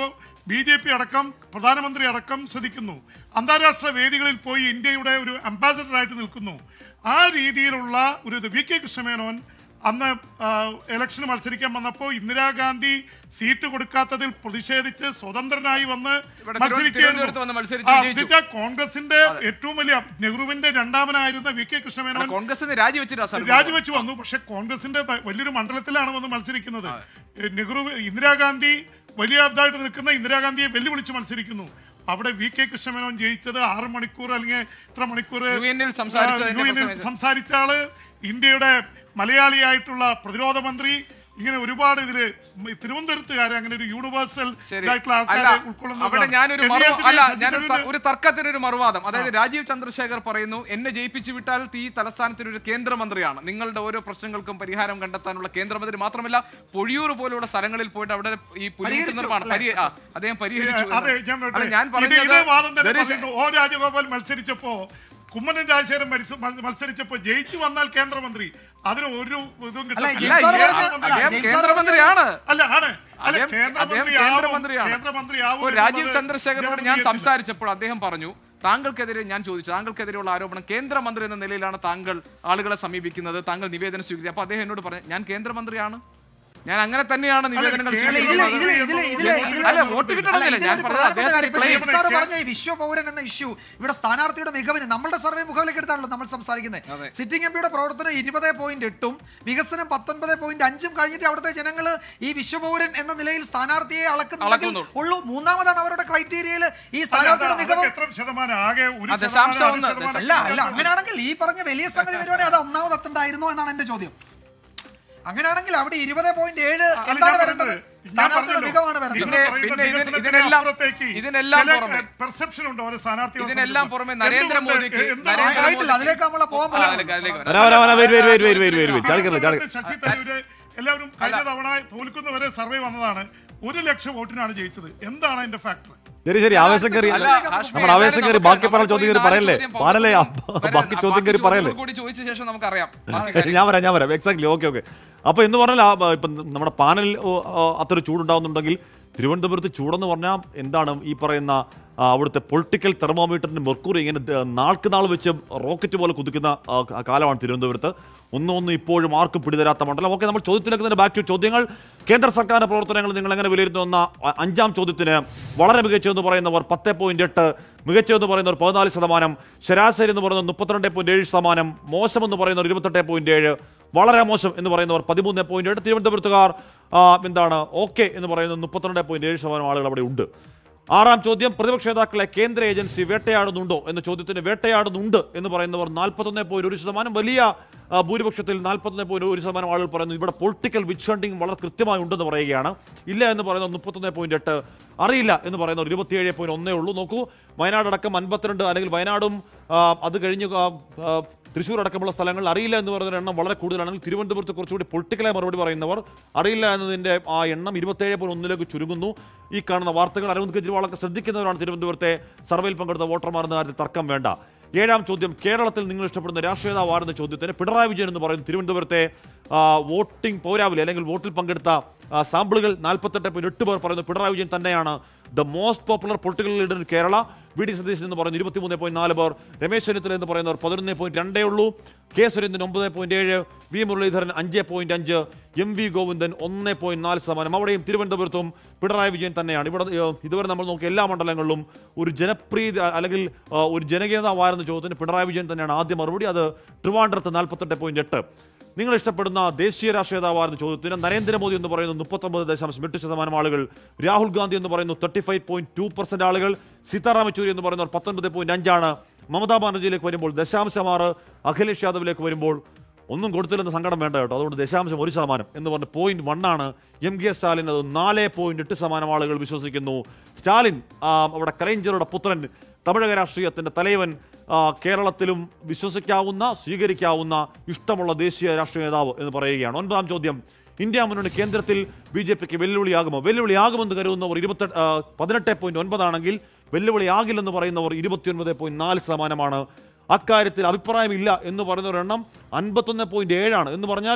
ബി ജെ പി അടക്കം പ്രധാനമന്ത്രി അടക്കം ശ്രദ്ധിക്കുന്നു അന്താരാഷ്ട്ര വേദികളിൽ പോയി ഇന്ത്യയുടെ ഒരു അംബാസഡറായിട്ട് നിൽക്കുന്നു ആ രീതിയിലുള്ള ഒരു ഇത് വി കെ കൃഷ്ണമേനോൻ അന്ന് ഇലക്ഷന് മത്സരിക്കാൻ വന്നപ്പോൾ ഇന്ദിരാഗാന്ധി സീറ്റ് കൊടുക്കാത്തതിൽ പ്രതിഷേധിച്ച് സ്വതന്ത്രനായി വന്ന് ഇവിടെ മത്സരിക്കുകയായിരുന്നു. തിരുവനന്തപുരത്ത് വന്ന് മത്സരിച്ച് ആ, വിജയിച്ചു. എന്നുവെച്ചാൽ കോൺഗ്രസിന്റെ ഏറ്റവും വലിയ നെഹ്റുവിന്റെ രണ്ടാമനായിരുന്ന വി കെ കൃഷ്ണമേനോൻ കോൺഗ്രസിന് രാജിവെച്ചിട്ടാ സാർ രാജിവെച്ച് വന്നു പക്ഷെ കോൺഗ്രസിന്റെ വ- വലിയൊരു മണ്ഡലത്തിലാണ് വന്ന് മത്സരിക്കുന്നത് ഏ, നെഹ്റു ഇന്ദിരാഗാന്ധി വലിയ ഇതായിട്ട് നിൽക്കുന്ന ഇന്ദിരാഗാന്ധിയെ വെല്ലുവിളിച്ച് മത്സരിക്കുന്നു അവിടെ വി കെ കൃഷ്ണമേനോൻ ജയിച്ചത് ആറ് മണിക്കൂർ അല്ലെങ്കിൽ ഇത്ര മണിക്കൂർ യു എനിൽ സംസാരിച്ചതിന്റെ ആ, യു എനിൽ പ്രസംഗം. സംസാരിച്ച ആള് ഇന്ത്യയുടെ മലയാളിയായിട്ടുള്ള പ്രതിരോധ മന്ത്രി ഇങ്ങനെ ഒരുപാട് ഇതില് മ- തിരുവനന്തപുരത്തുകാരെ അങ്ങനെ ഒരു യൂണിവേഴ്സൽ ശരി ഇതായിട്ടുള്ള അല്ല ആൾക്കാരെ ഉൾക്കൊള്ളുന്നതാണ്. അവിടെ ഞാനൊരു എൻ. മറു ആന്റണി, അല്ല ശശി ഞാനൊരു ത- തരൂര് ഒരു തർക്കത്തിനൊരു മറുവാദം അതായത് രാജീവ് ചന്ദ്രശേഖർ പറയുന്നു എന്നെ ജയിപ്പിച്ചു വിട്ടാൽ ഈ തലസ്ഥാനത്തിന് ഒരു കേന്ദ്രമന്ത്രിയാണ് നിങ്ങളുടെ ഓരോ പ്രശ്നങ്ങൾക്കും പരിഹാരം കണ്ടെത്താനുള്ള കേന്ദ്രമന്ത്രി മാത്രമല്ല പൊഴിയൂർ പോലുള്ള സ്ഥലങ്ങളിൽ പോയിട്ട് അവിടെ ഈ പുലിമുട്ട് പരിഹരിച്ചു, നിർമ്മാണം അല്ലേ? പരി- ആ, അദ്ദേഹം പരിഹരിച്ചു അതെ ഞാൻ അല്ല, പറയട്ടെ. ഞാൻ ഇത് ഇതേ വാദം തന്നെ there is- പറയുന്നു. ഓ രാജഗോപാൽ മത്സരിച്ചപ്പോ കുമ്മനം രാജശേഖരൻ മത്സ- മത്സ- മത്സരിച്ചപ്പോ ജയിച്ചു വന്നാൽ കേന്ദ്രമന്ത്രി അതിന് ഒരു ഇതും അല്ല, കിട്ടില്ല. ജെയിംസ് സാർ ഇദ്ദേഹം- പറഞ്ഞ- അല്ല, അദ്ദേഹം ജെയിംസ് സാർ കേന്ദ്രമന്ത്രിയാണ് അല്ല ആണ് അല്ല അദ്ദേഹം അദ്ദേഹം കേന്ദ്രമന്ത്രിയാവും കേന്ദ്രമന്ത്രിയാണ് കേന്ദ്രമന്ത്രിയാവും ഇപ്പോൾ രാജീവ് എന്നുള്ളത് ചന്ദ്രശേഖരോട് ഞാൻ ജനപ്രിയത്തില്ല. സംസാരിച്ചപ്പോൾ അദ്ദേഹം പറഞ്ഞു താങ്കൾക്കെതിരെ ഞാൻ ചോദിച്ചു താങ്കൾക്കെതിരെയുള്ള ആരോപണം കേന്ദ്രമന്ത്രി എന്ന നിലയിലാണ് താങ്കൾ ആളുകളെ സമീപിക്കുന്നത് താങ്കൾ നിവേദനം സ്വീകരിച്ചത് അപ്പൊ അദ്ദേഹം എന്നോട് പറഞ്ഞു ഞാൻ കേന്ദ്രമന്ത്രിയാണ് ഞാൻ അങ്ങനെ തന്നെയാണ് നിവേദനങ്ങൾ കേന്ദ്ര- അല്ല, ഇതില് സ്വീകരിക്കുന്നത് ഇതില് ഇതില് ഇതില് ഇതില് അല്ല, വോട്ട് കിട്ടണമെന്നില്ല. അല്ല, ഇതിലൊരു ഞാൻ പറഞ്ഞത് പ്രധാനപ്പെട്ട കാര്യം അദ്ദേഹത്തെ ഇപ്പൊ ജെയിംസ് സാർ claim- പറഞ്ഞ ഈ വിശ്വപൗരൻ എന്ന ഇഷ്യൂ ഇവിടെ സ്ഥാനാർത്ഥിയുടെ മികവിന് നമ്മളുടെ സർവേ മുഖവിലേക്ക് എടുത്താണല്ലോ നമ്മൾ സംസാരിക്കുന്നത് അതെ. സിറ്റിംഗ് എംപിയുടെ പ്രവർത്തനം ഇരുപത് പോയിന്റ് എട്ടും വികസനം പത്തൊൻപത് പോയിന്റ് അഞ്ചും കഴിഞ്ഞിട്ട് അവിടുത്തെ ജനങ്ങൾ ഈ വിശ്വപൗരൻ എന്ന നിലയിൽ സ്ഥാനാർത്ഥിയെ അളക്കുന്നുണ്ടെങ്കിൽ അളക്കുന്നുള്ളൂ. ഉള്ളൂ മൂന്നാമതാണ് അവരുടെ ക്രൈറ്റീരിയയിൽ ഈ അല്ല, സ്ഥാനാർത്ഥിയുടെ അതൊക്കെ മികവ് എത്ര ശതമാനം ആകെ ഒരു ആ, ദശാംശം ശതമാനം, ഒന്ന്, അര ശതമാനം അല്ല അല്ല അങ്ങനെയാണെങ്കിൽ ഈ പറഞ്ഞ വലിയ സംഗതി വരുവാണെങ്കിൽ അത് ഒന്നാമത് എത്തണ്ടായിരുന്നോ എന്നാണ് എന്റെ ചോദ്യം അങ്ങനെയാണെങ്കിൽ അവിടെ ഇരുപത് പോയിന്റ് ഏഴ് അല്ല, എന്താണ് ഞാൻ വരേണ്ടത് പറഞ്ഞത്, ഞാൻ സ്ഥാനാർത്ഥിയുടെ പറഞ്ഞല്ലോ, മികവാണ് വരേണ്ടത് നിങ്ങൾ പിന്നെ- പറയുന്ന പിന്നെ ഇതിന് വികസനത്തിന് ഇതിനെല്ലാം- അപ്പുറത്തേക്ക് ഇതിനെല്ലാം ചില, പുറമെ. എ, perception ഉണ്ട് ഓരോ സ്ഥാനാർത്ഥികളെ ഇതിനെല്ലാം സംബന്ധിച്ച്. പുറമെ എന്തുകൊണ്ട്? നരേന്ദ്രമോദിക്ക് എന്താണ് നരേന്ദ്ര- ആയിട്ടില്ല അതിലേക്ക് നമ്മൾ പോകാൻ ആ, പോകുന്നു അതിലേക്ക് അതിലേക്ക് വരാം. വരാ വരാ വരാ wait wait wait wait wait wait ചാടിക്കല്ലേ ചാടി ശശി തരൂര് എല്ലാവരും കഴിഞ്ഞ തവണ തോൽക്കുന്നവരെ സർവേ വന്നതാണ് ഒരു ലക്ഷം വോട്ടിനാണ് ജയിച്ചത് എന്താണ് അതിന്റെ ഫാക്ടർ ശരി ശരി ആവേശം കയറി അല്ല, ഹാഷ്മി, നമ്മുടെ ആവേശം കയറി നമുക്ക് ബാക്കി പറഞ്ഞ നമുക്ക് ചോദ്യം കയറി നാല് പറയല്ലേ ചോദ്യം പാനലേ വരാൻ. ബാക്കി ചോദ്യം കയറി ബാക്കി പറയല്ലേ കൂടി ചോദിച്ച ശേഷം നമുക്കറിയാം ബാക്കി ഞാൻ കാര്യം. വരാം ഞാൻ വരാം എക്സാക്ട്ലി ഓക്കെ ഓക്കെ അപ്പൊ എന്ന് പറഞ്ഞാൽ ആ, ബ- ഇപ്പം നമ്മുടെ പാനൽ ഓ, ആ, അത്ര ചൂടുണ്ടാവുന്നുണ്ടെങ്കിൽ തിരുവനന്തപുരത്ത് ചൂടെന്ന് പറഞ്ഞാൽ എന്താണ് ഈ പറയുന്ന ആ, അവിടുത്തെ പൊളിറ്റിക്കൽ തെർമോമീറ്ററിന്റെ മെർക്കുറി ഇങ്ങനെ ദ- നാൾക്ക് നാൾ വെച്ച് റോക്കറ്റ് പോലെ കുതിക്കുന്ന ആ, ക- കാലമാണ് തിരുവനന്തപുരത്ത് ഒന്നും ഒന്നും ഇപ്പോഴും ആർക്കും പിടിതരാത്ത മണ്ഡലം ഓക്കെ നമ്മൾ ചോദ്യത്തിലേക്ക് തന്നെ ബാക്ക് ടു ചോദ്യങ്ങൾ കേന്ദ്ര സർക്കാരിന്റെ പ്രവർത്തനങ്ങൾ നിങ്ങൾ എങ്ങനെ വിലയിരുത്തുന്ന അഞ്ചാം ചോദ്യത്തിന് വളരെ മികച്ചതെന്ന് പറയുന്നവർ പത്ത് പോയിന്റ് എട്ട് മികച്ചതെന്ന് പറയുന്നവർ പതിനാല് ശതമാനം ശരാശരി എന്ന് പറയുന്നത് മുപ്പത്തിരണ്ട് പോയിന്റ് ഏഴ് ശതമാനം മോശമെന്ന് പറയുന്നവർ ഇരുപത്തെട്ട് പോയിന്റ് ഏഴ് വളരെ മോശം എന്ന് പറയുന്നവർ പതിമൂന്ന് പോയിന്റ് എട്ട് തിരുവനന്തപുരത്തുകാർ ആ, എന്താണ് ഓക്കെ എന്ന് പറയുന്നത് മുപ്പത്തിരണ്ട് പോയിന്റ് ഏഴ് ശതമാനം ആളുകൾ അവിടെ ഉണ്ട് ആറാം ചോദ്യം പ്രതിപക്ഷ നേതാക്കളെ കേന്ദ്ര ഏജൻസി വേട്ടയാടുന്നുണ്ടോ എന്ന ചോദ്യത്തിന് വേട്ടയാടുന്നുണ്ട് എന്ന് പറയുന്നവർ നാൽപ്പത്തൊന്ന് പോയിന്റ് ഒരു ശതമാനം വലിയ ആ, ഭൂരിപക്ഷത്തിൽ നാൽപ്പത്തൊന്ന് പോയിന്റ് ഒരു ശതമാനം ആളുകൾ പറയുന്നു ഇവിടെ പൊളിറ്റിക്കൽ വിച്ച് ഹണ്ടിങ് വളരെ കൃത്യമായി ഉണ്ടെന്ന് പറയുകയാണ് ഇല്ല എന്ന് പറയുന്നത് മുപ്പത്തൊന്ന് പോയിന്റ് എട്ട് അറിയില്ല എന്ന് പറയുന്നവർ ഇരുപത്തിയേഴ് പോയിന്റ് ഒന്നേ ഉള്ളൂ നോക്കൂ വയനാട് അടക്കം അൻപത്തിരണ്ട് അല്ലെങ്കിൽ വയനാടും ആ, അത് കഴിഞ്ഞ് ആ, ആ, തൃശ്ശൂർ അടക്കമുള്ള സ്ഥലങ്ങളിൽ അറിയില്ല എന്ന് പറയുന്ന എണ്ണം വളരെ കൂടുതലാണെങ്കിൽ തിരുവനന്തപുരത്ത് കുറച്ചുകൂടി പൊളിറ്റിക്കലായി മറുപടി പറയുന്നവർ അറിയില്ല എന്നതിന്റെ ആ എണ്ണം ഇരുപത്തേഴ് പോയിന്റ് ഒന്നിലേക്ക് ചുരുങ്ങുന്നു ഈ കാണുന്ന വാർത്തകൾ അരവിന്ദ് കെജ്രിവാളൊക്കെ ശ്രദ്ധിക്കുന്നവരാണ് തിരുവനന്തപുരത്തെ സർവേയിൽ പങ്കെടുത്ത വോട്ടർമാർ എന്ന കാര്യത്തിൽ തർക്കം വേണ്ട ഏഴാം ചോദ്യം കേരളത്തിൽ നിങ്ങൾ ഇഷ്ടപ്പെടുന്ന രാഷ്ട്രീയ നേതാവ് ആരെന്ന ചോദ്യത്തിന് പിണറായി വിജയൻ എന്ന് പറയുന്ന തിരുവനന്തപുരത്തെ ആ, വോട്ടിംഗ് പൗരാവലി അല്ലെങ്കിൽ വോട്ടിൽ പങ്കെടുത്ത ആ, സാമ്പിളുകൾ നാൽപ്പത്തെട്ട് പോയിന്റ് എട്ട് പേർ പറയുന്നു പിണറായി വിജയൻ തന്നെയാണ് the most popular political leader in Kerala V D Satheesan എന്ന് പറയുന്നത് ഇരുപത്തിമൂന്ന് പോയിന്റ് നാല് പേർ രമേശ് ചെന്നിത്തല എന്ന് പറയുന്നവർ പതിനൊന്ന് പോയിന്റ് രണ്ടേ ഉള്ളൂ കെ സുരേന്ദ്രൻ ഒമ്പത് പോയിന്റ് ഏഴ് വി മുരളീധരൻ അഞ്ച് പോയിന്റ് അഞ്ച് എം വി ഗോവിന്ദൻ ഒന്ന് പോയിന്റ് നാല് ശതമാനം അവിടെയും തിരുവനന്തപുരത്തും പിണറായി വിജയൻ തന്നെയാണ് ഇവിടെ ഏഹ്, ഇതുവരെ നമ്മൾ നോക്കിയ എല്ലാ മണ്ഡലങ്ങളിലും ഒരു ജനപ്രീതി അല്ലെങ്കിൽ ആ, ഒരു ജനകീയതാവായിരുന്ന ചോദ്യത്തിന് പിണറായി വിജയൻ തന്നെയാണ് ആദ്യ മറുപടി അത് ട്രിവാൻഡ്രത്ത് നാൽപ്പത്തെട്ട് പോയിന്റ് എട്ട് നിങ്ങൾ ഇഷ്ടപ്പെടുന്ന ദേശീയ രാഷ്ട്രീയ നേതാവായിരുന്ന ചോദ്യത്തിന് നരേന്ദ്രമോദി എന്ന് പറയുന്ന മുപ്പത്തൊമ്പത് ദശാംശം എട്ട് ശതമാനം ആളുകൾ രാഹുൽ ഗാന്ധി എന്ന് പറയുന്നു thirty five point two percent ആളുകൾ സീതാറാം യെച്ചൂരി എന്ന് പറയുന്നവർ പത്തൊൻപത് പോയിന്റ് അഞ്ചാണ് മമതാ ബാനർജിയിലേക്ക് വരുമ്പോൾ ദശാംശം ആറ് അഖിലേഷ് യാദവിലേക്ക് വരുമ്പോൾ ഒന്നും കൊടുത്തില്ലെന്ന് സങ്കടം വേണ്ട കേട്ടോ അതുകൊണ്ട് ദശാംശം ഒരു ശതമാനം എന്ന് പറഞ്ഞ പോയിന്റ് വൺ ആണ് എം കെ സ്റ്റാലിൻ അത് നാല് പോയിന്റ് എട്ട് ശതമാനം ആളുകൾ വിശ്വസിക്കുന്നു സ്റ്റാലിൻ ആ, അവിടെ കലൈഞ്ചറുടെ പുത്രൻ തമിഴക രാഷ്ട്രീയത്തിന്റെ തലവൻ ആ, കേരളത്തിലും വിശ്വസിക്കാവുന്ന സ്വീകരിക്കാവുന്ന ഇഷ്ടമുള്ള ദേശീയ രാഷ്ട്രീയ നേതാവ് എന്ന് പറയുകയാണ് ഒൻപതാം ചോദ്യം ഇന്ത്യ മുന്നണി കേന്ദ്രത്തിൽ ബി ജെ പിക്ക് വെല്ലുവിളിയാകുമോ വെല്ലുവിളിയാകുമെന്ന് കരുതുന്നവർ ഇരുപത്തി പതിനെട്ട് പോയിന്റ് ഒൻപതാണെങ്കിൽ വെല്ലുവിളിയാകില്ലെന്ന് പറയുന്നവർ ഇരുപത്തിയൊൻപത് പോയിന്റ് നാല് ശതമാനമാണ് അക്കാര്യത്തിൽ അഭിപ്രായമില്ല എന്ന് പറയുന്നവരുടെ എണ്ണം അൻപത്തൊന്ന് പോയിന്റ് ഏഴാണ് എന്ന് പറഞ്ഞാൽ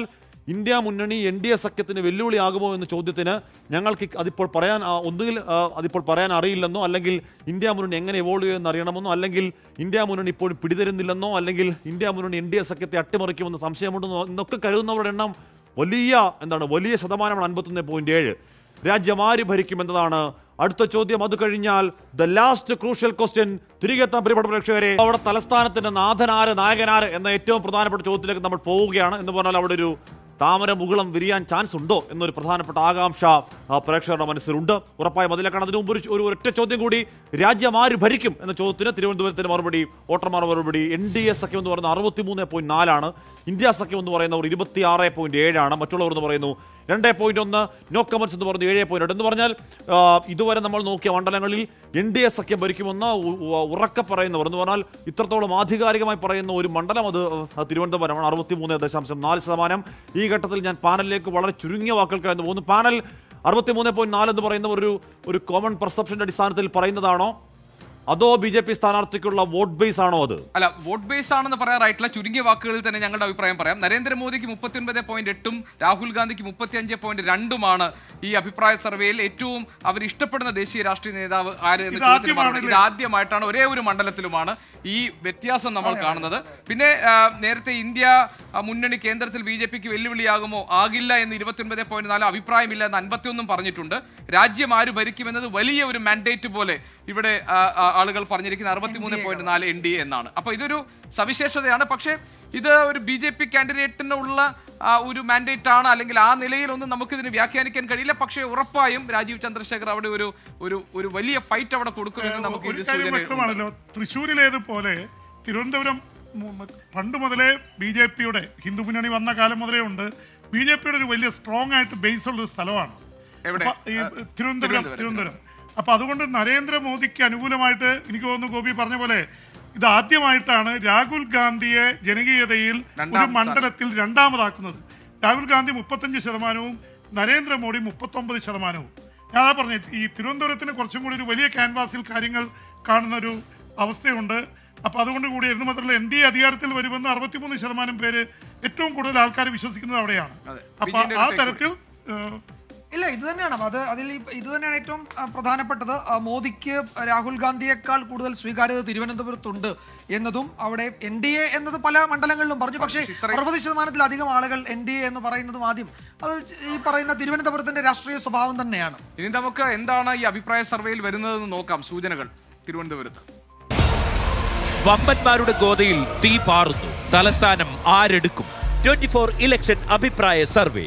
ഇന്ത്യ മുന്നണി എൻ ഡി എ സഖ്യത്തിന് വെല്ലുവിളിയാകുമോ എന്ന ചോദ്യത്തിന് ഞങ്ങൾക്ക് അതിപ്പോൾ പറയാൻ ആ, ഒന്നുകിൽ ആ, അതിപ്പോൾ പറയാൻ അറിയില്ലെന്നോ അല്ലെങ്കിൽ ഇന്ത്യ മുന്നണി എങ്ങനെ ഇവോൾവ് ചെയ്യുമെന്ന് അറിയണമെന്നോ അല്ലെങ്കിൽ ഇന്ത്യ മുന്നണി ഇപ്പോഴും പിടിതരുന്നില്ലെന്നോ അല്ലെങ്കിൽ ഇന്ത്യ മുന്നണി എൻ ഡി എ സഖ്യത്തെ അട്ടിമറിക്കുമെന്ന് സംശയമുണ്ടെന്നോ എന്നൊക്കെ കരുതുന്നവരുടെ എണ്ണം വലിയ എന്താണ് വലിയ ശതമാനമാണ് അൻപത്തൊന്ന് പോയിന്റ് ഏഴ് രാജ്യം ആര് ഭരിക്കും എന്നതാണ് അടുത്ത ചോദ്യം അത് കഴിഞ്ഞാൽ ദ ലാസ്റ്റ് ക്രൂഷ്യൽ ക്വസ്റ്റ്യൻ തിരികെ എത്താൻ പ്രിയപ്പെട്ട പ്രേക്ഷകരെ അവിടെ തലസ്ഥാനത്തിന്റെ നാഥനാര് നായകനാര് എന്ന ഏറ്റവും പ്രധാനപ്പെട്ട ചോദ്യത്തിലേക്ക് നമ്മൾ പോവുകയാണ് എന്ന് പറഞ്ഞാൽ അവിടെ ഒരു താമര മുകുളം വിരിയാൻ ചാൻസ് ഉണ്ടോ എന്നൊരു പ്രധാനപ്പെട്ട ആകാംക്ഷ ആ, പ്രേക്ഷകരുടെ മനസ്സിലുണ്ട് ഉറപ്പായും അതിലേക്കാണ് അതിനു മുമ്പ് ഒരു ഒരു ഒറ്റ ചോദ്യം കൂടി രാജ്യം ആര് ഭരിക്കും എന്ന ചോദ്യത്തിന് തിരുവനന്തപുരത്തിന് മറുപടി വോട്ടർമാർ മറുപടി എൻ ഡി എ സഖ്യം എന്ന് പറയുന്നത് അറുപത്തിമൂന്ന് പോയിന്റ് നാലാണ് ഇന്ത്യ സഖ്യം എന്ന് പറയുന്നവർ ഇരുപത്തി ആറ് പോയിന്റ് ഏഴാണ് മറ്റുള്ളവർ എന്ന് പറയുന്നു രണ്ട് പോയിന്റ് ഒന്ന് നോ കമൻസ് എന്ന് പറയുന്നത് ഏഴ് പോയിന്റ് എന്ന് പറഞ്ഞാൽ ആ, ഇതുവരെ നമ്മൾ നോക്കിയ മണ്ഡലങ്ങളിൽ എൻ ഡി എ സഖ്യം ഭരിക്കുമെന്ന് ഉ- ഉ- ഉറക്കെ പറയുന്നവർ എന്ന് പറഞ്ഞാൽ ഇത്രത്തോളം ആധികാരികമായി പറയുന്ന ഒരു മണ്ഡലം അത് ആ, തിരുവനന്തപുരമാണ് അറുപത്തി മൂന്ന് ദശാംശം നാല് ശതമാനം ഈ ഘട്ടത്തിൽ ഞാൻ പാനലിലേക്ക് വളരെ ചുരുങ്ങിയ വാക്കുകൾ കടന്നു പോകുന്നു പാനൽ അറുപത്തി മൂന്ന് പോയിന്റ് നാല് എന്ന് പറയുന്ന ഒരു ഒരു കോമൺ പെർസെപ്ഷന്റെ അടിസ്ഥാനത്തിൽ പറയുന്നതാണോ അതോ ബി ജെ പി സ്ഥാനാർത്ഥിക്കുള്ള വോട്ട് ബേസ് ആണോ അത് അല്ല വോട്ട് ബേസ് ആണെന്ന് പറയാറായിട്ടില്ല ചുരുങ്ങിയ വാക്കുകളിൽ തന്നെ ഞങ്ങളുടെ അഭിപ്രായം പറയാം നരേന്ദ്രമോദിക്ക് മുപ്പത്തിയൊൻപത് പോയിന്റ് എട്ടും രാഹുൽ ഗാന്ധിക്ക് മുപ്പത്തി അഞ്ച് പോയിന്റ് രണ്ടുമാണ് ഈ അഭിപ്രായ സർവേയിൽ ഏറ്റവും അവർ ഇഷ്ടപ്പെടുന്ന ദേശീയ രാഷ്ട്രീയ നേതാവ് ആര് എന്ന ഇത് ചോദ്യത്തിന് മറുപടി ആദ്യമാണല്ലേ? ഇത് ആദ്യമായിട്ടാണ് ഒരേ ഒരു മണ്ഡലത്തിലുമാണ് ഈ വ്യത്യാസം നമ്മൾ കാണുന്നത് പിന്നെ ആ, നേരത്തെ ഇന്ത്യ ആ, മുന്നണി കേന്ദ്രത്തിൽ ബി ജെ പിക്ക് വെല്ലുവിളിയാകുമോ ആകില്ല എന്ന് ഇരുപത്തിയൊൻപത് പോയിന്റ് നാല് അഭിപ്രായമില്ല എന്ന് അൻപത്തിയൊന്നും പറഞ്ഞിട്ടുണ്ട് രാജ്യം ആര് ഭരിക്കുമെന്നത് വലിയ ഒരു മാൻഡേറ്റ് പോലെ ഇവിടെ ആ, ആ, ആളുകൾ പറഞ്ഞിരിക്കുന്ന അറുപത്തിമൂന്ന് പോയിന്റ് നാല് എൻ ഡി എ എന്നാണ് അപ്പൊ ഇതൊരു സവിശേഷതയാണ് പക്ഷേ ഇത് ഒരു ബി ജെ പി കാൻഡിഡേറ്റിനുള്ള ആ, ഒരു മാൻഡേറ്റ് ആണ് അല്ലെങ്കിൽ ആ നിലയിലൊന്നും നമുക്കിതിന് വ്യാഖ്യാനിക്കാൻ കഴിയില്ല പക്ഷേ ഉറപ്പായും രാജീവ് ചന്ദ്രശേഖർ അവിടെ ഒരു ഒരു ഒരു വലിയ ഫൈറ്റ് അവിടെ കൊടുക്കുമെന്ന് നമുക്ക് ഒരു ഇത് കാര്യം സൂചന വ്യക്തമാണല്ലോ തൃശ്ശൂരിലേതുപോലെ തിരുവനന്തപുരം മു- മ- പണ്ട് മുതലേ ബി ജെ പിയുടെ ഹിന്ദു മുന്നണി വന്ന കാലം മുതലേ ഉണ്ട് ബി ജെ പിയുടെ ഒരു വലിയ സ്ട്രോങ് ആയിട്ട് ബേസ് ഉള്ള ഒരു സ്ഥലമാണ് എവിടെ? അപ്പൊ ഈ ആ, തിരുവനന്തപുരം തിരുവനന്തപുരം. തിരുവനന്തപുരം അപ്പൊ അതുകൊണ്ട് നരേന്ദ്രമോദിക്ക് അനുകൂലമായിട്ട് എനിക്ക് തോന്നുന്നു ഗോപി പറഞ്ഞ പോലെ ഇത് ആദ്യമായിട്ടാണ് രാഹുൽ ഗാന്ധിയെ ജനകീയതയിൽ ഒരു രണ്ടാം മണ്ഡലത്തിൽ രണ്ടാമതാക്കുന്നത് രാഹുൽ ഗാന്ധി മുപ്പത്തഞ്ച് ശതമാനവും നരേന്ദ്രമോദി മുപ്പത്തൊമ്പത് ശതമാനവും ഞാൻ അതാ പറഞ്ഞത് ഈ തിരുവനന്തപുരത്തിന് കുറച്ചും കൂടി ഒരു വലിയ ക്യാൻവാസിൽ കാര്യങ്ങൾ കാണുന്ന ഒരു അവസ്ഥയുണ്ട് അപ്പൊ അതുകൊണ്ട് കൂടി എന്ന് മാത്രമല്ല എൻ ഡി എ അധികാരത്തിൽ വരുമെന്ന് അറുപത്തിമൂന്ന് ശതമാനം പേര് ഏറ്റവും കൂടുതൽ ആൾക്കാർ വിശ്വസിക്കുന്നത് അവിടെയാണ് അതെ. അപ്പൊ വിജയന്റെ ആ അടുത്തേക്ക് തരത്തിൽ ഏഹ്, ഇല്ല ഇത് തന്നെയാണ് അത് അതിൽ ഈ- ഇത് തന്നെയാണ് ഏറ്റവും ആ, പ്രധാനപ്പെട്ടത് ആ, മോദിക്ക് രാഹുൽ ഗാന്ധിയേക്കാൾ കൂടുതൽ സ്വീകാര്യത തിരുവനന്തപുരത്തുണ്ട് എന്നതും അവിടെ എൻ ഡി എ എന്നത് പല മണ്ഡലങ്ങളിലും പറഞ്ഞു പക്ഷേ ഇത്രയും- അറുപത് ശതമാനത്തിലധികം ആളുകൾ എൻ ഡി എ എന്ന് പറയുന്നതും ആദ്യം അത് ഈ പറയുന്ന തിരുവനന്തപുരത്തിന്റെ രാഷ്ട്രീയ സ്വഭാവം തന്നെയാണ് ഇനി നമുക്ക് എന്താണ് ഈ അഭിപ്രായ സർവേയിൽ വരുന്നതെന്ന് നോക്കാം സൂചനകൾ തിരുവനന്തപുരത്ത് വമ്പന്മാരുടെ ഗോതയിൽ തീ പാറുന്നു തലസ്ഥാനം ആരെടുക്കും ട്വന്റി ഫോർ ഇലക്ഷൻ അഭിപ്രായ സർവേ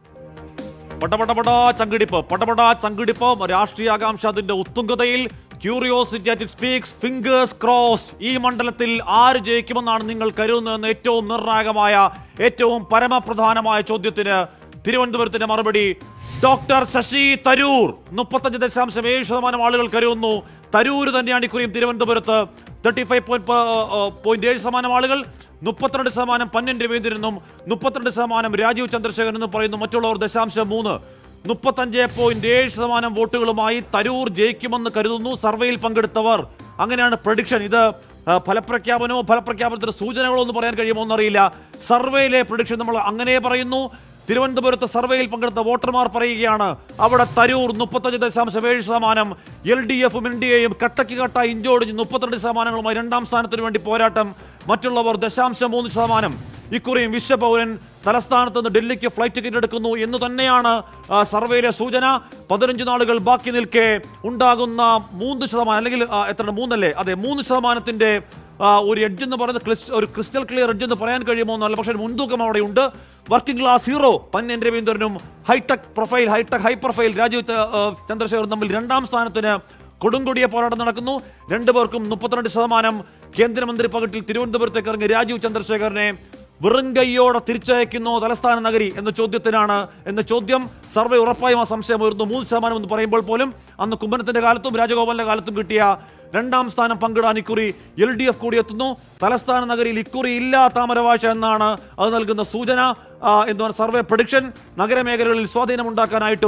പടപടപടാ ചങ്കിടിപ്പ് പടപടാ ചങ്കിടിപ്പ് രാഷ്ട്രീയ ആകാംക്ഷ അതിന്റെ ഉത്തുംഗതയിൽ curiosity at it speaks fingers cross ഈ മണ്ഡലത്തിൽ ആര് ജയിക്കുമെന്നാണ് നിങ്ങൾ കരുതുന്നതെന്ന് ഏറ്റവും നിർണായകമായ ഏറ്റവും പരമപ്രധാനമായ ചോദ്യത്തിന് തിരുവനന്തപുരത്തിന്റെ മറുപടി ഡോക്ടർ ശശി തരൂർ മുപ്പത്തഞ്ച് ദശാംശം ഏഴ് ശതമാനം ആളുകൾ കരുതുന്നു തരൂർ തന്നെയാണ് ഇക്കുറിയും തിരുവനന്തപുരത്ത് തേർട്ടി ഫൈവ് പോയിന്റ് ഏഴ് ശതമാനം ആളുകൾ മുപ്പത്തിരണ്ട് ശതമാനം പന്നൻ രവീന്ദ്രനെന്നും മുപ്പത്തിരണ്ട് ശതമാനം രാജീവ് ചന്ദ്രശേഖരൻ എന്നും പറയുന്നു മറ്റുള്ളവർ ദശാംശം മൂന്ന് മുപ്പത്തഞ്ച് പോയിന്റ് ഏഴ് ശതമാനം വോട്ടുകളുമായി തരൂർ ജയിക്കുമെന്ന് കരുതുന്നു സർവേയിൽ പങ്കെടുത്തവർ അങ്ങനെയാണ് പ്രഡിക്ഷൻ ഇത് ആ, ഫലപ്രഖ്യാപനമോ ഫലപ്രഖ്യാപനത്തിന്റെ സൂചനകളോ എന്ന് പറയാൻ കഴിയുമോ എന്നറിയില്ല സർവേയിലെ പ്രഡിക്ഷൻ നമ്മൾ അങ്ങനെ പറയുന്നു തിരുവനന്തപുരത്ത് സർവേയിൽ പങ്കെടുത്ത വോട്ടർമാർ പറയുകയാണ് അവിടെ തരൂർ മുപ്പത്തഞ്ച് ദശാംശം ഏഴ് ശതമാനം എൽ ഡി എഫും എൻ ഡി എയും കട്ടക്ക് കട്ട ഇഞ്ചോടിഞ്ഞ് മുപ്പത്തിരണ്ട് ശതമാനങ്ങളുമായി രണ്ടാം സ്ഥാനത്തിന് വേണ്ടി പോരാട്ടം മറ്റുള്ളവർ ദശാംശം മൂന്ന് ശതമാനം ഇക്കുറിയും വിശ്വപൗരൻ തലസ്ഥാനത്ത് നിന്ന് ഡൽഹിക്ക് ഫ്ലൈറ്റ് ടിക്കറ്റ് എടുക്കുന്നു എന്ന് തന്നെയാണ് ആ, സർവേയിലെ സൂചന പതിനഞ്ച് നാളുകൾ ബാക്കി നിൽക്കെ ഉണ്ടാകുന്ന മൂന്ന് ശതമാനം അല്ലെങ്കിൽ ആ, എത്ര മൂന്നല്ലേ അതെ മൂന്ന് ശതമാനത്തിന്റെ ആ, ഒരു എഡ്ജ് എന്ന് പറയുന്നത് ക്ലിസ്- ഒരു ക്രിസ്റ്റൽ ക്ലിയർ എഡ്ജ് എന്ന് പറയാൻ കഴിയുമോ എന്നല്ല പക്ഷേ ഒരു മുൻതൂക്കം അവിടെ ഉണ്ട് വർക്കിംഗ് ക്ലാസ് ഹീറോ പന്നൻ രവീന്ദ്രനും hi-tech profile hi-tech high profile Rajeev ത- ആ, ചന്ദ്രശേഖറും തമ്മിൽ രണ്ടാം സ്ഥാനത്തിന് കൊടുങ്കൊടിയ പോരാട്ടം നടക്കുന്നു രണ്ടുപേർക്കും മുപ്പത്തിരണ്ട് ശതമാനം കേന്ദ്രമന്ത്രി പകട്ടിൽ തിരുവനന്തപുരത്തേക്ക് ഇറങ്ങി രാജീവ് ചന്ദ്രശേഖരനെ വെറും കൈയോടെ തിരിച്ചയക്കുന്നു തലസ്ഥാന നഗരി എന്ന ചോദ്യത്തിനാണ് എന്ന ചോദ്യം സർവേ ഉറപ്പായും ആ സംശയം ഉയർന്നു മൂന്ന് ശതമാനം എന്ന് പറയുമ്പോൾ പോലും അന്ന് കുമ്മനത്തിന്റെ കാലത്തും രാജഗോപാലിന്റെ കാലത്തും കിട്ടിയ രണ്ടാം സ്ഥാനം പങ്കിടാൻ ഇക്കുറി എൽ ഡി എഫ് കൂടി എത്തുന്നു തലസ്ഥാന നഗരിയിൽ ഇക്കുറി ഇല്ല താമരഭാഷ എന്നാണ് അത് നൽകുന്ന സൂചന ആ, എന്താണ് സർവേ പ്രഡിക്ഷൻ നഗരമേഖലകളിൽ സ്വാധീനമുണ്ടാക്കാനായിട്ടും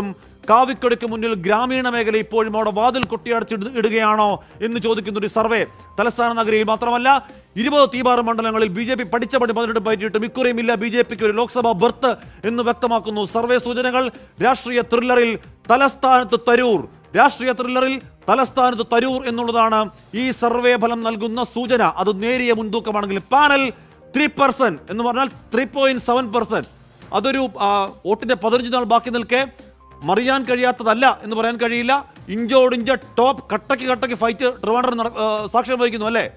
കാവിക്കൊടിക്ക് മുന്നിൽ ഗ്രാമീണ മേഖല ഇപ്പോഴും അവിടെ വാതിൽ കൊട്ടിയടച്ച് ഇടുകയാണോ എന്ന് ചോദിക്കുന്ന ഒരു സർവേ തലസ്ഥാന നഗരിയിൽ മാത്രമല്ല ഇരുപത് തീപാറ് മണ്ഡലങ്ങളിൽ ബി ജെ പി പഠിച്ച പടി പതിനെട്ട് പറ്റിയിട്ടും ഇക്കുറിയും ഇല്ല ബി ജെ പിക്ക് ഒരു ലോക്സഭാ ബർത്ത് എന്ന് വ്യക്തമാക്കുന്നു സർവേ സൂചനകൾ രാഷ്ട്രീയ ത്രില്ലറിൽ തലസ്ഥാനത്ത് തരൂർ രാഷ്ട്രീയ ത്രില്ലറിൽ തലസ്ഥാനത്ത് തരൂർ എന്നുള്ളതാണ് ഈ സർവേ ഫലം നൽകുന്ന സൂചന അത് നേരിയ മുൻതൂക്കമാണെങ്കിൽ പാനൽ ത്രീ പെർസെന്റ് എന്ന് പറഞ്ഞാൽ ത്രീ പോയിന്റ് സെവൻ പെർസെന്റ് അതൊരു ആ, വോട്ടിന്റെ പതിനഞ്ച് നാൾ ബാക്കി നിൽക്കെ മറിയാൻ കഴിയാത്തതല്ല എന്ന് പറയാൻ കഴിയില്ല ഇഞ്ചോടിഞ്ച ടോപ്പ് കട്ടക്ക് കട്ടക്ക് ഫൈറ്റ് ട്രിവാൻഡ്രം നട- ആ, സാക്ഷ്യം വഹിക്കുന്നു അല്ലേ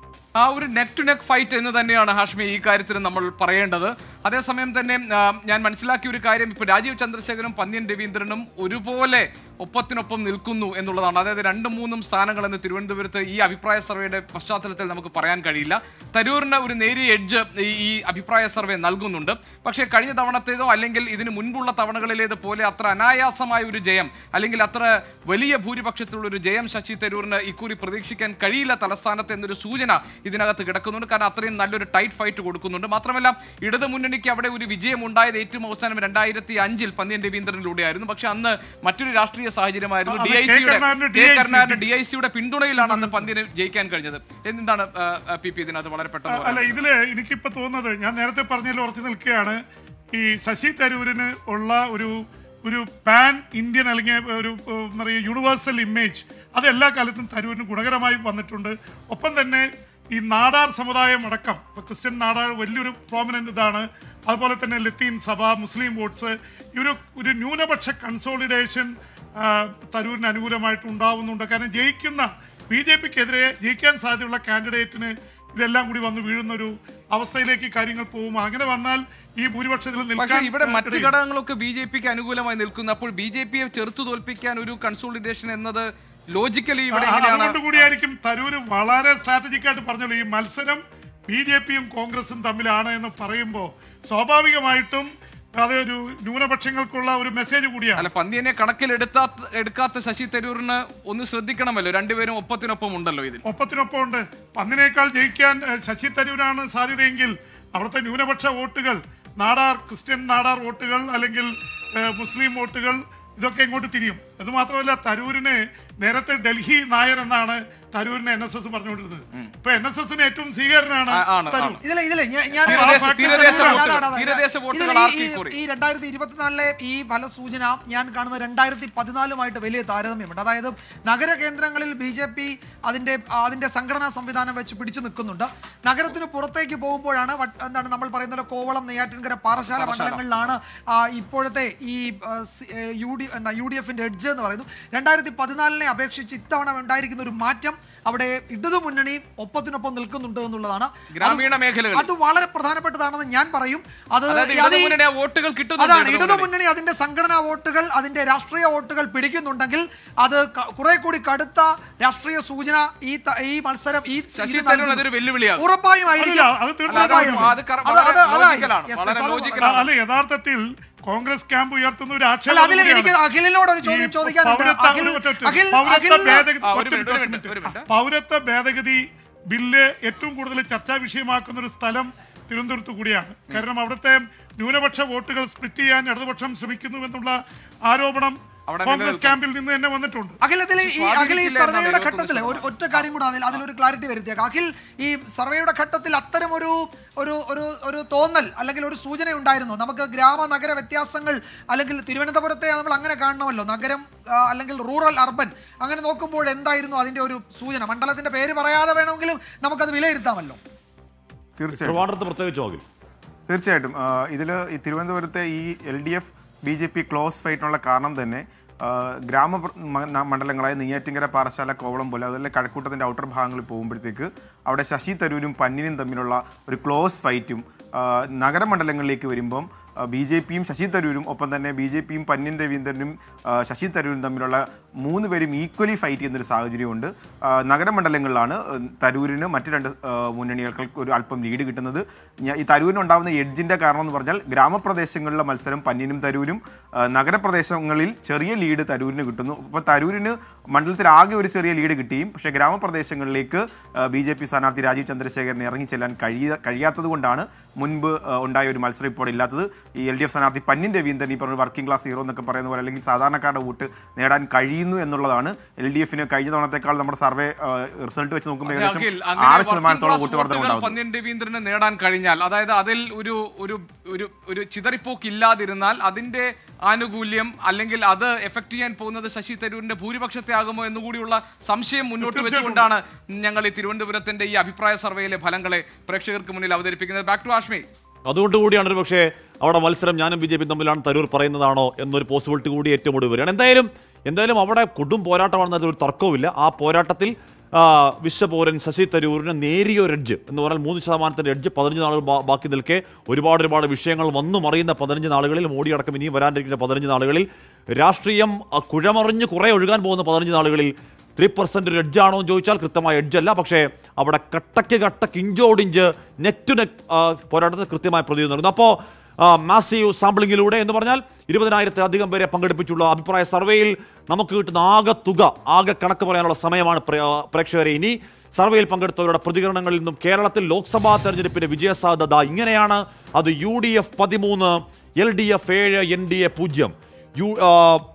ആ ഒരു നെക്ക് ടു നെക്ക് ഫൈറ്റ് എന്ന് തന്നെയാണ് ഹാഷ്മി ഈ കാര്യത്തിൽ നമ്മൾ പറയേണ്ടത് അതേസമയം തന്നെ ആ, ഞാൻ മനസ്സിലാക്കിയ ഒരു കാര്യം ഇപ്പോൾ രാജീവ് ചന്ദ്രശേഖരനും പന്ന്യൻ രവീന്ദ്രനും ഒരുപോലെ ഒപ്പത്തിനൊപ്പം നിൽക്കുന്നു എന്നുള്ളതാണ് അതായത് രണ്ടും മൂന്നും സ്ഥാനങ്ങൾ എന്ന് തിരുവനന്തപുരത്ത് ഈ അഭിപ്രായ സർവേയുടെ പശ്ചാത്തലത്തിൽ നമുക്ക് പറയാൻ കഴിയില്ല തരൂരിന് ഒരു നേരിയ എഡ്ജ് ഈ- ഈ അഭിപ്രായ സർവേ നൽകുന്നുണ്ട് പക്ഷേ കഴിഞ്ഞ തവണത്തേതോ അല്ലെങ്കിൽ ഇതിന് മുൻപുള്ള തവണകളിലേത് പോലെ അത്ര അനായാസമായ ഒരു ജയം അല്ലെങ്കിൽ അത്ര വലിയ ഭൂരിപക്ഷത്തിലുള്ള ഒരു ജയം ശശി തരൂരിന് ഇക്കുറി പ്രതീക്ഷിക്കാൻ കഴിയില്ല തലസ്ഥാനത്ത് എന്നൊരു സൂചന ഇതിനകത്ത് കിടക്കുന്നുണ്ട് കാരണം അത്രയും നല്ലൊരു ടൈറ്റ് ഫൈറ്റ് കൊടുക്കുന്നുണ്ട് മാത്രമല്ല ഇടതു മുന്നണിക്ക് അവിടെ ഒരു വിജയം ഉണ്ടായത് ഏറ്റവും അവസാനം രണ്ടായിരത്തി അഞ്ചിൽ പന്ന്യൻ രവീന്ദ്രനിലൂടെയായിരുന്നു പക്ഷെ അന്ന് മറ്റൊരു രാഷ്ട്രീയ സാഹചര്യമായിരുന്നു അത് ഡി ഐ കെ. സിയുടെ കരുണാകരന് കെ DIC കരുണാകരന് ഡി ഐ സിയുടെ പിന്തുണയിലാണ് അന്ന് പന്തിന് ജയിക്കാൻ കഴിഞ്ഞത് എന്താണ് ആ, ആ, പി പി ഇതിനകത്ത് വളരെ പെട്ടെന്ന് അല്ല പറയാനുള്ളത്? ഇതില് എനിക്കിപ്പോ തോന്നുന്നത് ഞാൻ നേരത്തെ പറഞ്ഞതിൽ ഉറച്ചു നിൽക്കുകയാണ് ഈ ശശി തരൂരിന് ഉള്ള ഒരു ഒരു പാൻ ഇന്ത്യൻ അല്ലെങ്കിൽ ഒരു ഏഹ്, എന്താ പറയുക യൂണിവേഴ്സൽ ഇമേജ് അത് എല്ലാ കാലത്തും തരൂരിന് ഗുണകരമായി വന്നിട്ടുണ്ട് ഒപ്പം തന്നെ ഈ നാടാർ സമുദായം അടക്കം ഇപ്പൊ ക്രിസ്ത്യൻ നാടാർ വലിയൊരു പ്രോമിനന്റ് ഇതാണ് അതുപോലെ തന്നെ ലത്തീൻ സഭ മുസ്ലിം വോട്ട്സ് ഈ ഒരു ഒരു ന്യൂനപക്ഷ കൺസോളിഡേഷൻ തരൂരിന് അനുകൂലമായിട്ട് ഉണ്ടാവുന്നുണ്ട് കാരണം ജയിക്കുന്ന ബി ജെ പിക്കെതിരെ ജയിക്കാൻ സാധ്യതയുള്ള കാൻഡിഡേറ്റിന് ഇതെല്ലാം കൂടി വന്ന് വീഴുന്ന ഒരു അവസ്ഥയിലേക്ക് കാര്യങ്ങൾ പോകും അങ്ങനെ വന്നാൽ ഈ ഭൂരിപക്ഷത്തിൽ പക്ഷേ നിൽക്കാൻ ഇവിടെ മറ്റു ഇടയില്ല. ഘടകങ്ങളൊക്കെ ബി ജെ പിക്ക് അനുകൂലമായി നിൽക്കുന്നു അപ്പോൾ ബി ജെ പിയെ ചെറുത്തു തോൽപ്പിക്കാൻ ഒരു കൺസോളിഡേഷൻ എന്നത് ലോജിക്കലി ഇവിടെ ആ, എങ്ങനെയാണ് അതുകൊണ്ട് കൂടിയായിരിക്കും തരൂര് വളരെ സ്ട്രാറ്റജിക് ആയിട്ട് പറഞ്ഞോളൂ ഈ മത്സരം ബി ജെ പിയും കോൺഗ്രസും തമ്മിലാണ് എന്ന് പറയുമ്പോൾ സ്വാഭാവികമായിട്ടും അതൊരു ന്യൂനപക്ഷങ്ങൾക്കുള്ള ഒരു മെസ്സേജ് കൂടിയാണ് അല്ല പന്തിയനെ കണക്കിലെടുത്താ എടുക്കാത്ത ശശി തരൂരിന് ഒന്ന് ശ്രദ്ധിക്കണമല്ലോ രണ്ടുപേരും ഒപ്പത്തിനൊപ്പം ഉണ്ടല്ലോ ഇതിൽ ഒപ്പത്തിനൊപ്പം ഉണ്ട് പന്നിനേക്കാൾ ജയിക്കാൻ ഏഹ്, ശശി തരൂരാണ് സാധ്യതയെങ്കിൽ അവിടുത്തെ ന്യൂനപക്ഷ വോട്ടുകൾ നാടാർ ക്രിസ്ത്യൻ നാടാർ വോട്ടുകൾ അല്ലെങ്കിൽ ഏഹ്, മുസ്ലിം വോട്ടുകൾ ഇതൊക്കെ ഇങ്ങോട്ട് തിരിയും അത് മാത്രമല്ല തരൂരിന് നേരത്തെ ഡൽഹി നായർ എന്നാണ് തരൂരിനെ എൻ എസ് എസ് പറഞ്ഞുകൊണ്ടിരുന്നത് ഇപ്പൊ എൻ എസ് എസിന് ഏറ്റവും സ്വീകരണമാണ് ആ, ആണ്, തരൂർ ആണ്. ഇതിലെ ഇതിലെ ഞാൻ- ഞാൻ തീരദേശ- ആ, തീരദേശ അതാണ്, വോട്ടുകൾ, അതാണ്, അതാണ്. തീരദേശ വോട്ടുകൾ ഇതിൽ ഈ- ആർക്ക് ഈ- ഇക്കുറി? ഈ രണ്ടായിരത്തി ഇരുപത്തിനാലിലെ ഈ ഫലസൂചന ഞാൻ കാണുന്ന രണ്ടായിരത്തി പതിനാലുമായിട്ട് വലിയ താരതമ്യമുണ്ട് അതായത് നഗര കേന്ദ്രങ്ങളിൽ ബി ജെ പി അതിന്റെ അതിന്റെ സംഘടനാ സംവിധാനം വെച്ച് പിടിച്ചു നിൽക്കുന്നുണ്ട് നഗരത്തിന് പുറത്തേക്ക് പോകുമ്പോഴാണ് വട്ട്- എന്താണ് നമ്മൾ പറയുന്ന പോലെ കോവളം നെയ്യാറ്റിൻകര പാറശാല മണ്ഡലങ്ങളിലാണ് ആ, ഇപ്പോഴത്തെ ഈ ആ, സി- ഏ, യു ഡി എന്താ യു ഡി എഫിന്റെ എഡ്ജ് എന്ന് പറയുന്നു രണ്ടായിരത്തി പതിനാലിനെ അപേക്ഷിച്ച് ഇത്തവണ ഉണ്ടായിരിക്കുന്ന ഒരു മാറ്റം അവിടെ ഇടതു മുന്നണി ഒപ്പത്തിനൊപ്പം നിൽക്കുന്നുണ്ട് എന്നുള്ളതാണ് അത് ഗ്രാമീണ മേഖലകളിൽ. അത് വളരെ പ്രധാനപ്പെട്ടതാണെന്ന് ഞാൻ പറയും അത് അതായത് അത് ഇടതു ഈ- മുന്നണി ആ വോട്ടുകൾ കിട്ടുന്നുണ്ട് അതാണ് ഇടതു ഇടതു മുന്നണി. മുന്നണി അതിന്റെ സംഘടനാ വോട്ടുകൾ അതിന്റെ രാഷ്ട്രീയ വോട്ടുകൾ പിടിക്കുന്നുണ്ടെങ്കിൽ അത് ക- കുറെ കൂടി കടുത്ത രാഷ്ട്രീയ സൂചന ഈ ത- ഈ മത്സരം ഈ ശശി ഇത് തരൂർ നൽകുന്നു. അതൊരു വെല്ലുവിളിയാകും. ഉറപ്പായും ആയിരിക്കും അല്ല, അത് തീർച്ചയായും ഉറപ്പായും. ആ, അത് കറ- അത് വളരെ അത് അതായി. ലോജിക്കലാണ്. Yes, വളരെ yes, അത് ലോജിക്കലാണ്. അല്ല യഥാർത്ഥത്തിൽ കോൺഗ്രസ് ക്യാമ്പ് ഉയർത്തുന്ന ഒരു അല്ല ആക്ഷേപം അതിൽ എനിക്ക് കൂടിയാണ്. അഖിലിനോട് ഒരു ചോദ്യം ഈ ചോദിക്കാനുണ്ട് പൗരത്വ- അഖിൽ ഒരു മിനിറ്റ്, അഖിൽ പൗരത്വ അഖിൽ ഭേദഗതി- ആ, ഒരു ഒറ്റ മിനിറ്റ്, ഒരു മിനിറ്റ്, മിനിറ്റ്, ഒരു മിനിറ്റ്. പൗരത്വ ഭേദഗതി ബില്ല് ഏറ്റവും കൂടുതൽ ചർച്ചാ വിഷയമാക്കുന്ന ഒരു സ്ഥലം തിരുവനന്തപുരത്ത് കൂടിയാണ് കാരണം അവിടുത്തെ ന്യൂനപക്ഷ വോട്ടുകൾ സ്പ്ലിറ്റ് ചെയ്യാൻ ഇടതുപക്ഷം ശ്രമിക്കുന്നു എന്നുള്ള ആരോപണം അവിടെ കോൺഗ്രസ് നിലനിൽക്കും. ക്യാമ്പിൽ നിന്ന് തന്നെ വന്നിട്ടുണ്ട് അഖിലത്തിൽ ഈ അഖിൽ ഈ സ്വാധീനിക്കില്ല സർവേയുടെ എന്നാണ് ഘട്ടത്തിൽ ഒരു ഒറ്റ കാര്യം കൂടെ അതിൽ അതിലൊരു ക്ലാരിറ്റി വരുത്തിയേക്കാം അഖിൽ ഈ സർവേയുടെ ഘട്ടത്തിൽ അത്തരം ഒരു ഒരു ഒരു ഒരു തോന്നൽ അല്ലെങ്കിൽ ഒരു സൂചന ഉണ്ടായിരുന്നു നമുക്ക് ഗ്രാമ നഗര വ്യത്യാസങ്ങൾ അല്ലെങ്കിൽ തിരുവനന്തപുരത്തെ നമ്മൾ അങ്ങനെ കാണണമല്ലോ നഗരം ആ, അല്ലെങ്കിൽ റൂറൽ അർബൻ അങ്ങനെ നോക്കുമ്പോൾ എന്തായിരുന്നു അതിന്റെ ഒരു സൂചന മണ്ഡലത്തിന്റെ പേര് പറയാതെ വേണമെങ്കിലും നമുക്കത് വിലയിരുത്താമല്ലോ തീർച്ചയായിട്ടും ട്രിവാൻഡ്രത്ത് പ്രത്യേകിച്ച് ആകിൽ തീർച്ചയായിട്ടും ഇതിൽ ഈ തിരുവനന്തപുരത്തെ ഈ L D F B J P close ഫൈറ്റിനുള്ള കാരണം തന്നെ ആ, ഗ്രാമ പ്ര- മ- ന- മണ്ഡലങ്ങളായ നെയ്യാറ്റിങ്കര പാറശാല കോവളം പോലെ അതുപോലെ കഴക്കൂട്ടത്തിൻ്റെ ഔട്ടർ ഭാഗങ്ങളിൽ പോകുമ്പോഴത്തേക്ക് അവിടെ ശശി തരൂരും പന്നിനും തമ്മിലുള്ള ഒരു ക്ലോസ് ഫൈറ്റും ആ, നഗരമണ്ഡലങ്ങളിലേക്ക് വരുമ്പം ബി ജെ പിയും ശശി തരൂരും ഒപ്പം തന്നെ ബി ജെ പിയും പന്യൻ രവീന്ദ്രനും ആ, ശശി തരൂരും തമ്മിലുള്ള മൂന്ന് പേരും ഈക്വലി ഫൈറ്റ് ചെയ്യുന്നൊരു സാഹചര്യമുണ്ട് ആ, നഗരമണ്ഡലങ്ങളിലാണ് ആ, തരൂരിന് മറ്റ് രണ്ട് ആ, മുന്നണികൾക്ക് ഒരു അല്പം ലീഡ് കിട്ടുന്നത് ഞാ- ഈ തരൂരിന് ഉണ്ടാകുന്ന എഡ്ജിന്റെ കാരണം എന്ന് പറഞ്ഞാൽ ഗ്രാമപ്രദേശങ്ങളിലെ മത്സരം പന്യനും തരൂരും ആ, നഗരപ്രദേശങ്ങളിൽ ചെറിയ ലീഡ് തരൂരിന് കിട്ടുന്നു അപ്പോൾ തരൂരിന് മണ്ഡലത്തിൽ ആകെ ഒരു ചെറിയ ലീഡ് കിട്ടിയും പക്ഷേ ഗ്രാമപ്രദേശങ്ങളിലേക്ക് ബി ജെ പി സ്ഥാനാർത്ഥി രാജീവ് ചന്ദ്രശേഖരന് ഇറങ്ങിച്ചെല്ലാൻ കഴിയ കഴിയാത്തത് കൊണ്ടാണ് മുൻപ് ആ, ഉണ്ടായ ഒരു മത്സരം ഇപ്പോൾ ഇല്ലാത്തത് ഈ എൽ ഡി എഫ് സ്ഥാനാർത്ഥി പന്നിൻ രവീന്ദ്രൻ ഈ പറഞ്ഞ വർക്കിംഗ് ക്ലാസ് ഹീറോ എന്നൊക്കെ പറയുന്ന പോലെ അല്ലെങ്കിൽ സാധാരണക്കാരുടെ വോട്ട് നേടാൻ കഴിയുന്നു എന്നുള്ളതാണ് എൽ ഡി എഫിന് കഴിഞ്ഞ തവണത്തേക്കാൾ നമ്മുടെ സർവേ റിസൾട്ട് വെച്ച് നോക്കുമ്പോൾ ഏകദേശം അഖിൽ, അങ്ങനെ ആറ് working ശതമാനത്തോളം class വോട്ട് വർധന വോട്ടുകൾ ഉണ്ടാകുന്നു പന്ന്യൻ രവീന്ദ്രന് നേടാൻ കഴിഞ്ഞാൽ അതായത് അതിൽ ഒരു ഒരു ഒരു ഒരു ചിതറിപ്പോക്ക് ഇല്ലാതിരുന്നാൽ അതിന്റെ ആനുകൂല്യം അല്ലെങ്കിൽ അത് എഫക്ട് ചെയ്യാൻ പോകുന്നത് ശശി തരൂരിന്റെ ഭൂരിപക്ഷത്തെ ആകുമോ എന്നുകൂടിയുള്ള സംശയം മുന്നോട്ട് വെച്ചുകൊണ്ടാണ് ഞങ്ങൾ ഈ തിരുവനന്തപുരത്തിന്റെ ഈ അഭിപ്രായ സർവേയിലെ ഫലങ്ങളെ പ്രേക്ഷകർക്ക് മുന്നിൽ അവതരിപ്പിക്കുന്നത് ബാക്ക് ടു ആഷ്മി അതുകൊണ്ട് കൂടിയാണ് ഒരു പക്ഷേ അവിടെ മത്സരം ഞാനും ബി ജെ പി തമ്മിലാണ് തരൂർ പറയുന്നതാണോ എന്നൊരു പോസിബിലിറ്റി കൂടി ഏറ്റവും ഒടുവിൽ വരികയാണ് എന്തായാലും എന്തായാലും അവിടെ കൊടും പോരാട്ടമാണെന്നതിൽ ഒരു തർക്കവുമില്ല ആ പോരാട്ടത്തിൽ ആ, വിശ്വപൗരൻ ശശി തരൂരിന് നേരിയ ഒരു എഡ്ജ് എന്ന് പറഞ്ഞാൽ മൂന്ന് ശതമാനത്തിന്റെ എഡ്ജ് പതിനഞ്ച് നാളുകൾ ബാ- ബാക്കി നിൽക്കെ ഒരുപാട് ഒരുപാട് വിഷയങ്ങൾ വന്നു മറിയുന്ന പതിനഞ്ച് നാളുകളിൽ മോഡി അടക്കം ഇനിയും വരാനിരിക്കുന്ന പതിനഞ്ച് നാളുകളിൽ രാഷ്ട്രീയം ആ, കുഴമറിഞ്ഞ് കുറെ ഒഴുകാൻ പോകുന്ന പതിനഞ്ച് നാളുകളിൽ ത്രീ പെർസെന്റ് ഒരു എഡ്ജാണോ എന്ന് ചോദിച്ചാൽ കൃത്യമായ എഡ്ജ് അല്ല പക്ഷേ അവിടെ കട്ടക്ക് കട്ടക്ക് ഇഞ്ചോടിഞ്ച് നെറ്റ് ടു നെറ്റ് പോരാട്ടത്തിൽ കൃത്യമായ പ്രതീതി നൽകുന്നു അപ്പോൾ മാസീവ് സാമ്പിളിങ്ങിലൂടെ എന്ന് പറഞ്ഞാൽ ഇരുപതിനായിരത്തിലധികം പേരെ പങ്കെടുപ്പിച്ചുള്ള അഭിപ്രായ സർവേയിൽ നമുക്ക് കിട്ടുന്ന ആകെ തുക ആകെ കണക്ക് പറയാനുള്ള സമയമാണ് പ്രേ- ആ, പ്രേക്ഷകരെ ഇനി സർവേയിൽ പങ്കെടുത്തവരുടെ പ്രതികരണങ്ങളിൽ നിന്നും കേരളത്തിൽ ലോക്സഭാ തെരഞ്ഞെടുപ്പിന്റെ വിജയസാധ്യത ഇങ്ങനെയാണ് അത് യു ഡി എഫ് പതിമൂന്ന് എൽ ഡി എഫ് ഏഴ് എൻ ഡി എ പൂജ്യം യു ആ,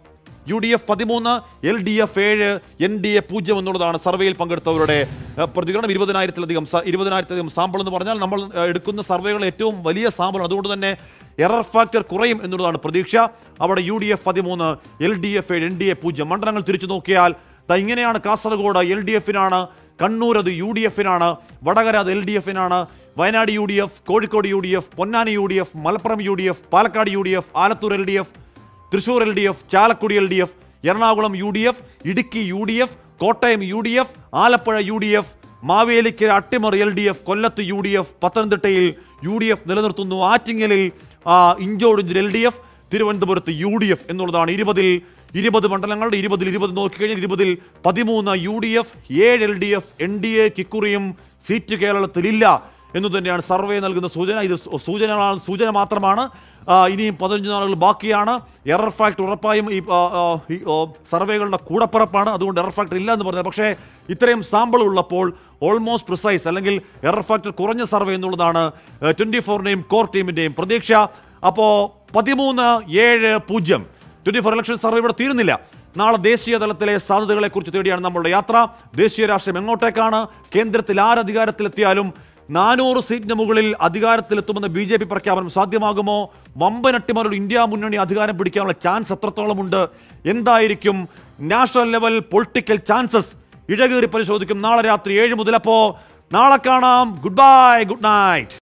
യു ഡി എഫ് പതിമൂന്ന് എൽ ഡി എഫ് ഏഴ് എൻ ഡി എ പൂജ്യം എന്നുള്ളതാണ് സർവേയിൽ പങ്കെടുത്തവരുടെ ഏഹ്, പ്രതികരണം ഇരുപതിനായിരത്തിലധികം സ- ഇരുപതിനായിരത്തിലധികം സാമ്പിൾ എന്ന് പറഞ്ഞാൽ നമ്മൾ ഏഹ്, എടുക്കുന്ന സർവേകൾ ഏറ്റവും വലിയ സാമ്പിളാണ് അതുകൊണ്ട് തന്നെ എറർ ഫാക്ടർ കുറയും എന്നുള്ളതാണ് പ്രതീക്ഷ അവിടെ യു ഡി എഫ് പതിമൂന്ന് എൽ ഡി എഫ് ഏഴ് എൻ ഡി എ പൂജ്യം മണ്ഡലങ്ങൾ തിരിച്ചു നോക്കിയാൽ ദാ ഇങ്ങനെയാണ് കാസർഗോഡ് എൽ ഡി എഫിനാണ് കണ്ണൂർ അത് യു ഡി എഫിനാണ് വടകര അത് എൽ ഡി എഫിനാണ് Wayanad U D F Kozhikode U D F Ponnani U D F Malappuram U D F Palakkad U D F Alathur L D F Thrissur L D F Chalakudy L D F Ernakulam U D F Idukki U D F Kottayam U D F Alappuzha U D F Mavelikkara അട്ടിമറി L D F കൊല്ലത്ത് U D F പത്തനംതിട്ടയിൽ U D F നിലനിർത്തുന്നു ആറ്റിങ്ങലിൽ ആ, ഇഞ്ചോടിഞ്ചിൽ L D F തിരുവനന്തപുരത്ത് U D F എന്നുള്ളതാണ് ഇരുപതിൽ ഇരുപത് മണ്ഡലങ്ങളുടെ ഇരുപതിൽ ഇരുപത് നോക്കിക്കഴിഞ്ഞാൽ ഇരുപതിൽ പതിമൂന്ന് യു ഡി എഫ് ഏഴ് L D F N D A കിക്കുറിയും സീറ്റ് കേരളത്തിലില്ല എന്നു തന്നെയാണ് സർവേ നൽകുന്ന സൂചന ഇത് സൂ- സൂചനകളാണ് സൂചന മാത്രമാണ് ആ, ഇനിയും പതിനഞ്ച് നാളുകൾ ബാക്കിയാണ് എറർ ഫാക്ടർ ഉറപ്പായും ഈ ആ, ആ, ഈ, ഓ, സർവേകളുടെ കൂടപ്പിറപ്പാണ് അതുകൊണ്ട് എറർ ഫാക്ടർ ഇല്ല എന്ന് പറഞ്ഞത് പക്ഷേ ഇത്രയും സാമ്പിൾ ഉള്ളപ്പോൾ ഓൾമോസ്റ്റ് പ്രിസൈസ് അല്ലെങ്കിൽ എറർ ഫാക്ടർ കുറഞ്ഞ സർവേ എന്നുള്ളതാണ് ട്വന്റി ഫോറിന്റെയും കോർ ടീമിന്റെയും പ്രതീക്ഷ അപ്പോൾ പതിമൂന്ന് ഏഴ് പൂജ്യം ട്വന്റി ഫോർ ഇലക്ഷൻ സർവേ ഇവിടെ തീരുന്നില്ല നാളെ ദേശീയ തലത്തിലെ സാധ്യതകളെ കുറിച്ച് തേടിയാണ് നമ്മളുടെ യാത്ര ദേശീയ രാഷ്ട്രീയം എങ്ങോട്ടേക്കാണ് കേന്ദ്രത്തിൽ ആരധികാരത്തിലെത്തിയാലും നാനൂറ് സീറ്റിന് മുകളിൽ അധികാരത്തിലെത്തുമെന്ന ബി ജെ പി പ്രഖ്യാപനം സാധ്യമാകുമോ വമ്പൻ അട്ടിമറിയുടെ ഇന്ത്യ മുന്നണി അധികാരം പിടിക്കാനുള്ള ചാൻസ് എത്രത്തോളമുണ്ട് എന്തായിരിക്കും നാഷണൽ ലെവൽ പൊളിറ്റിക്കൽ ചാൻസസ് ഇഴകേറി പരിശോധിക്കും നാളെ രാത്രി ഏഴ് മുതൽ അപ്പോ നാളെ കാണാം ഗുഡ് ബൈ ഗുഡ് നൈറ്റ്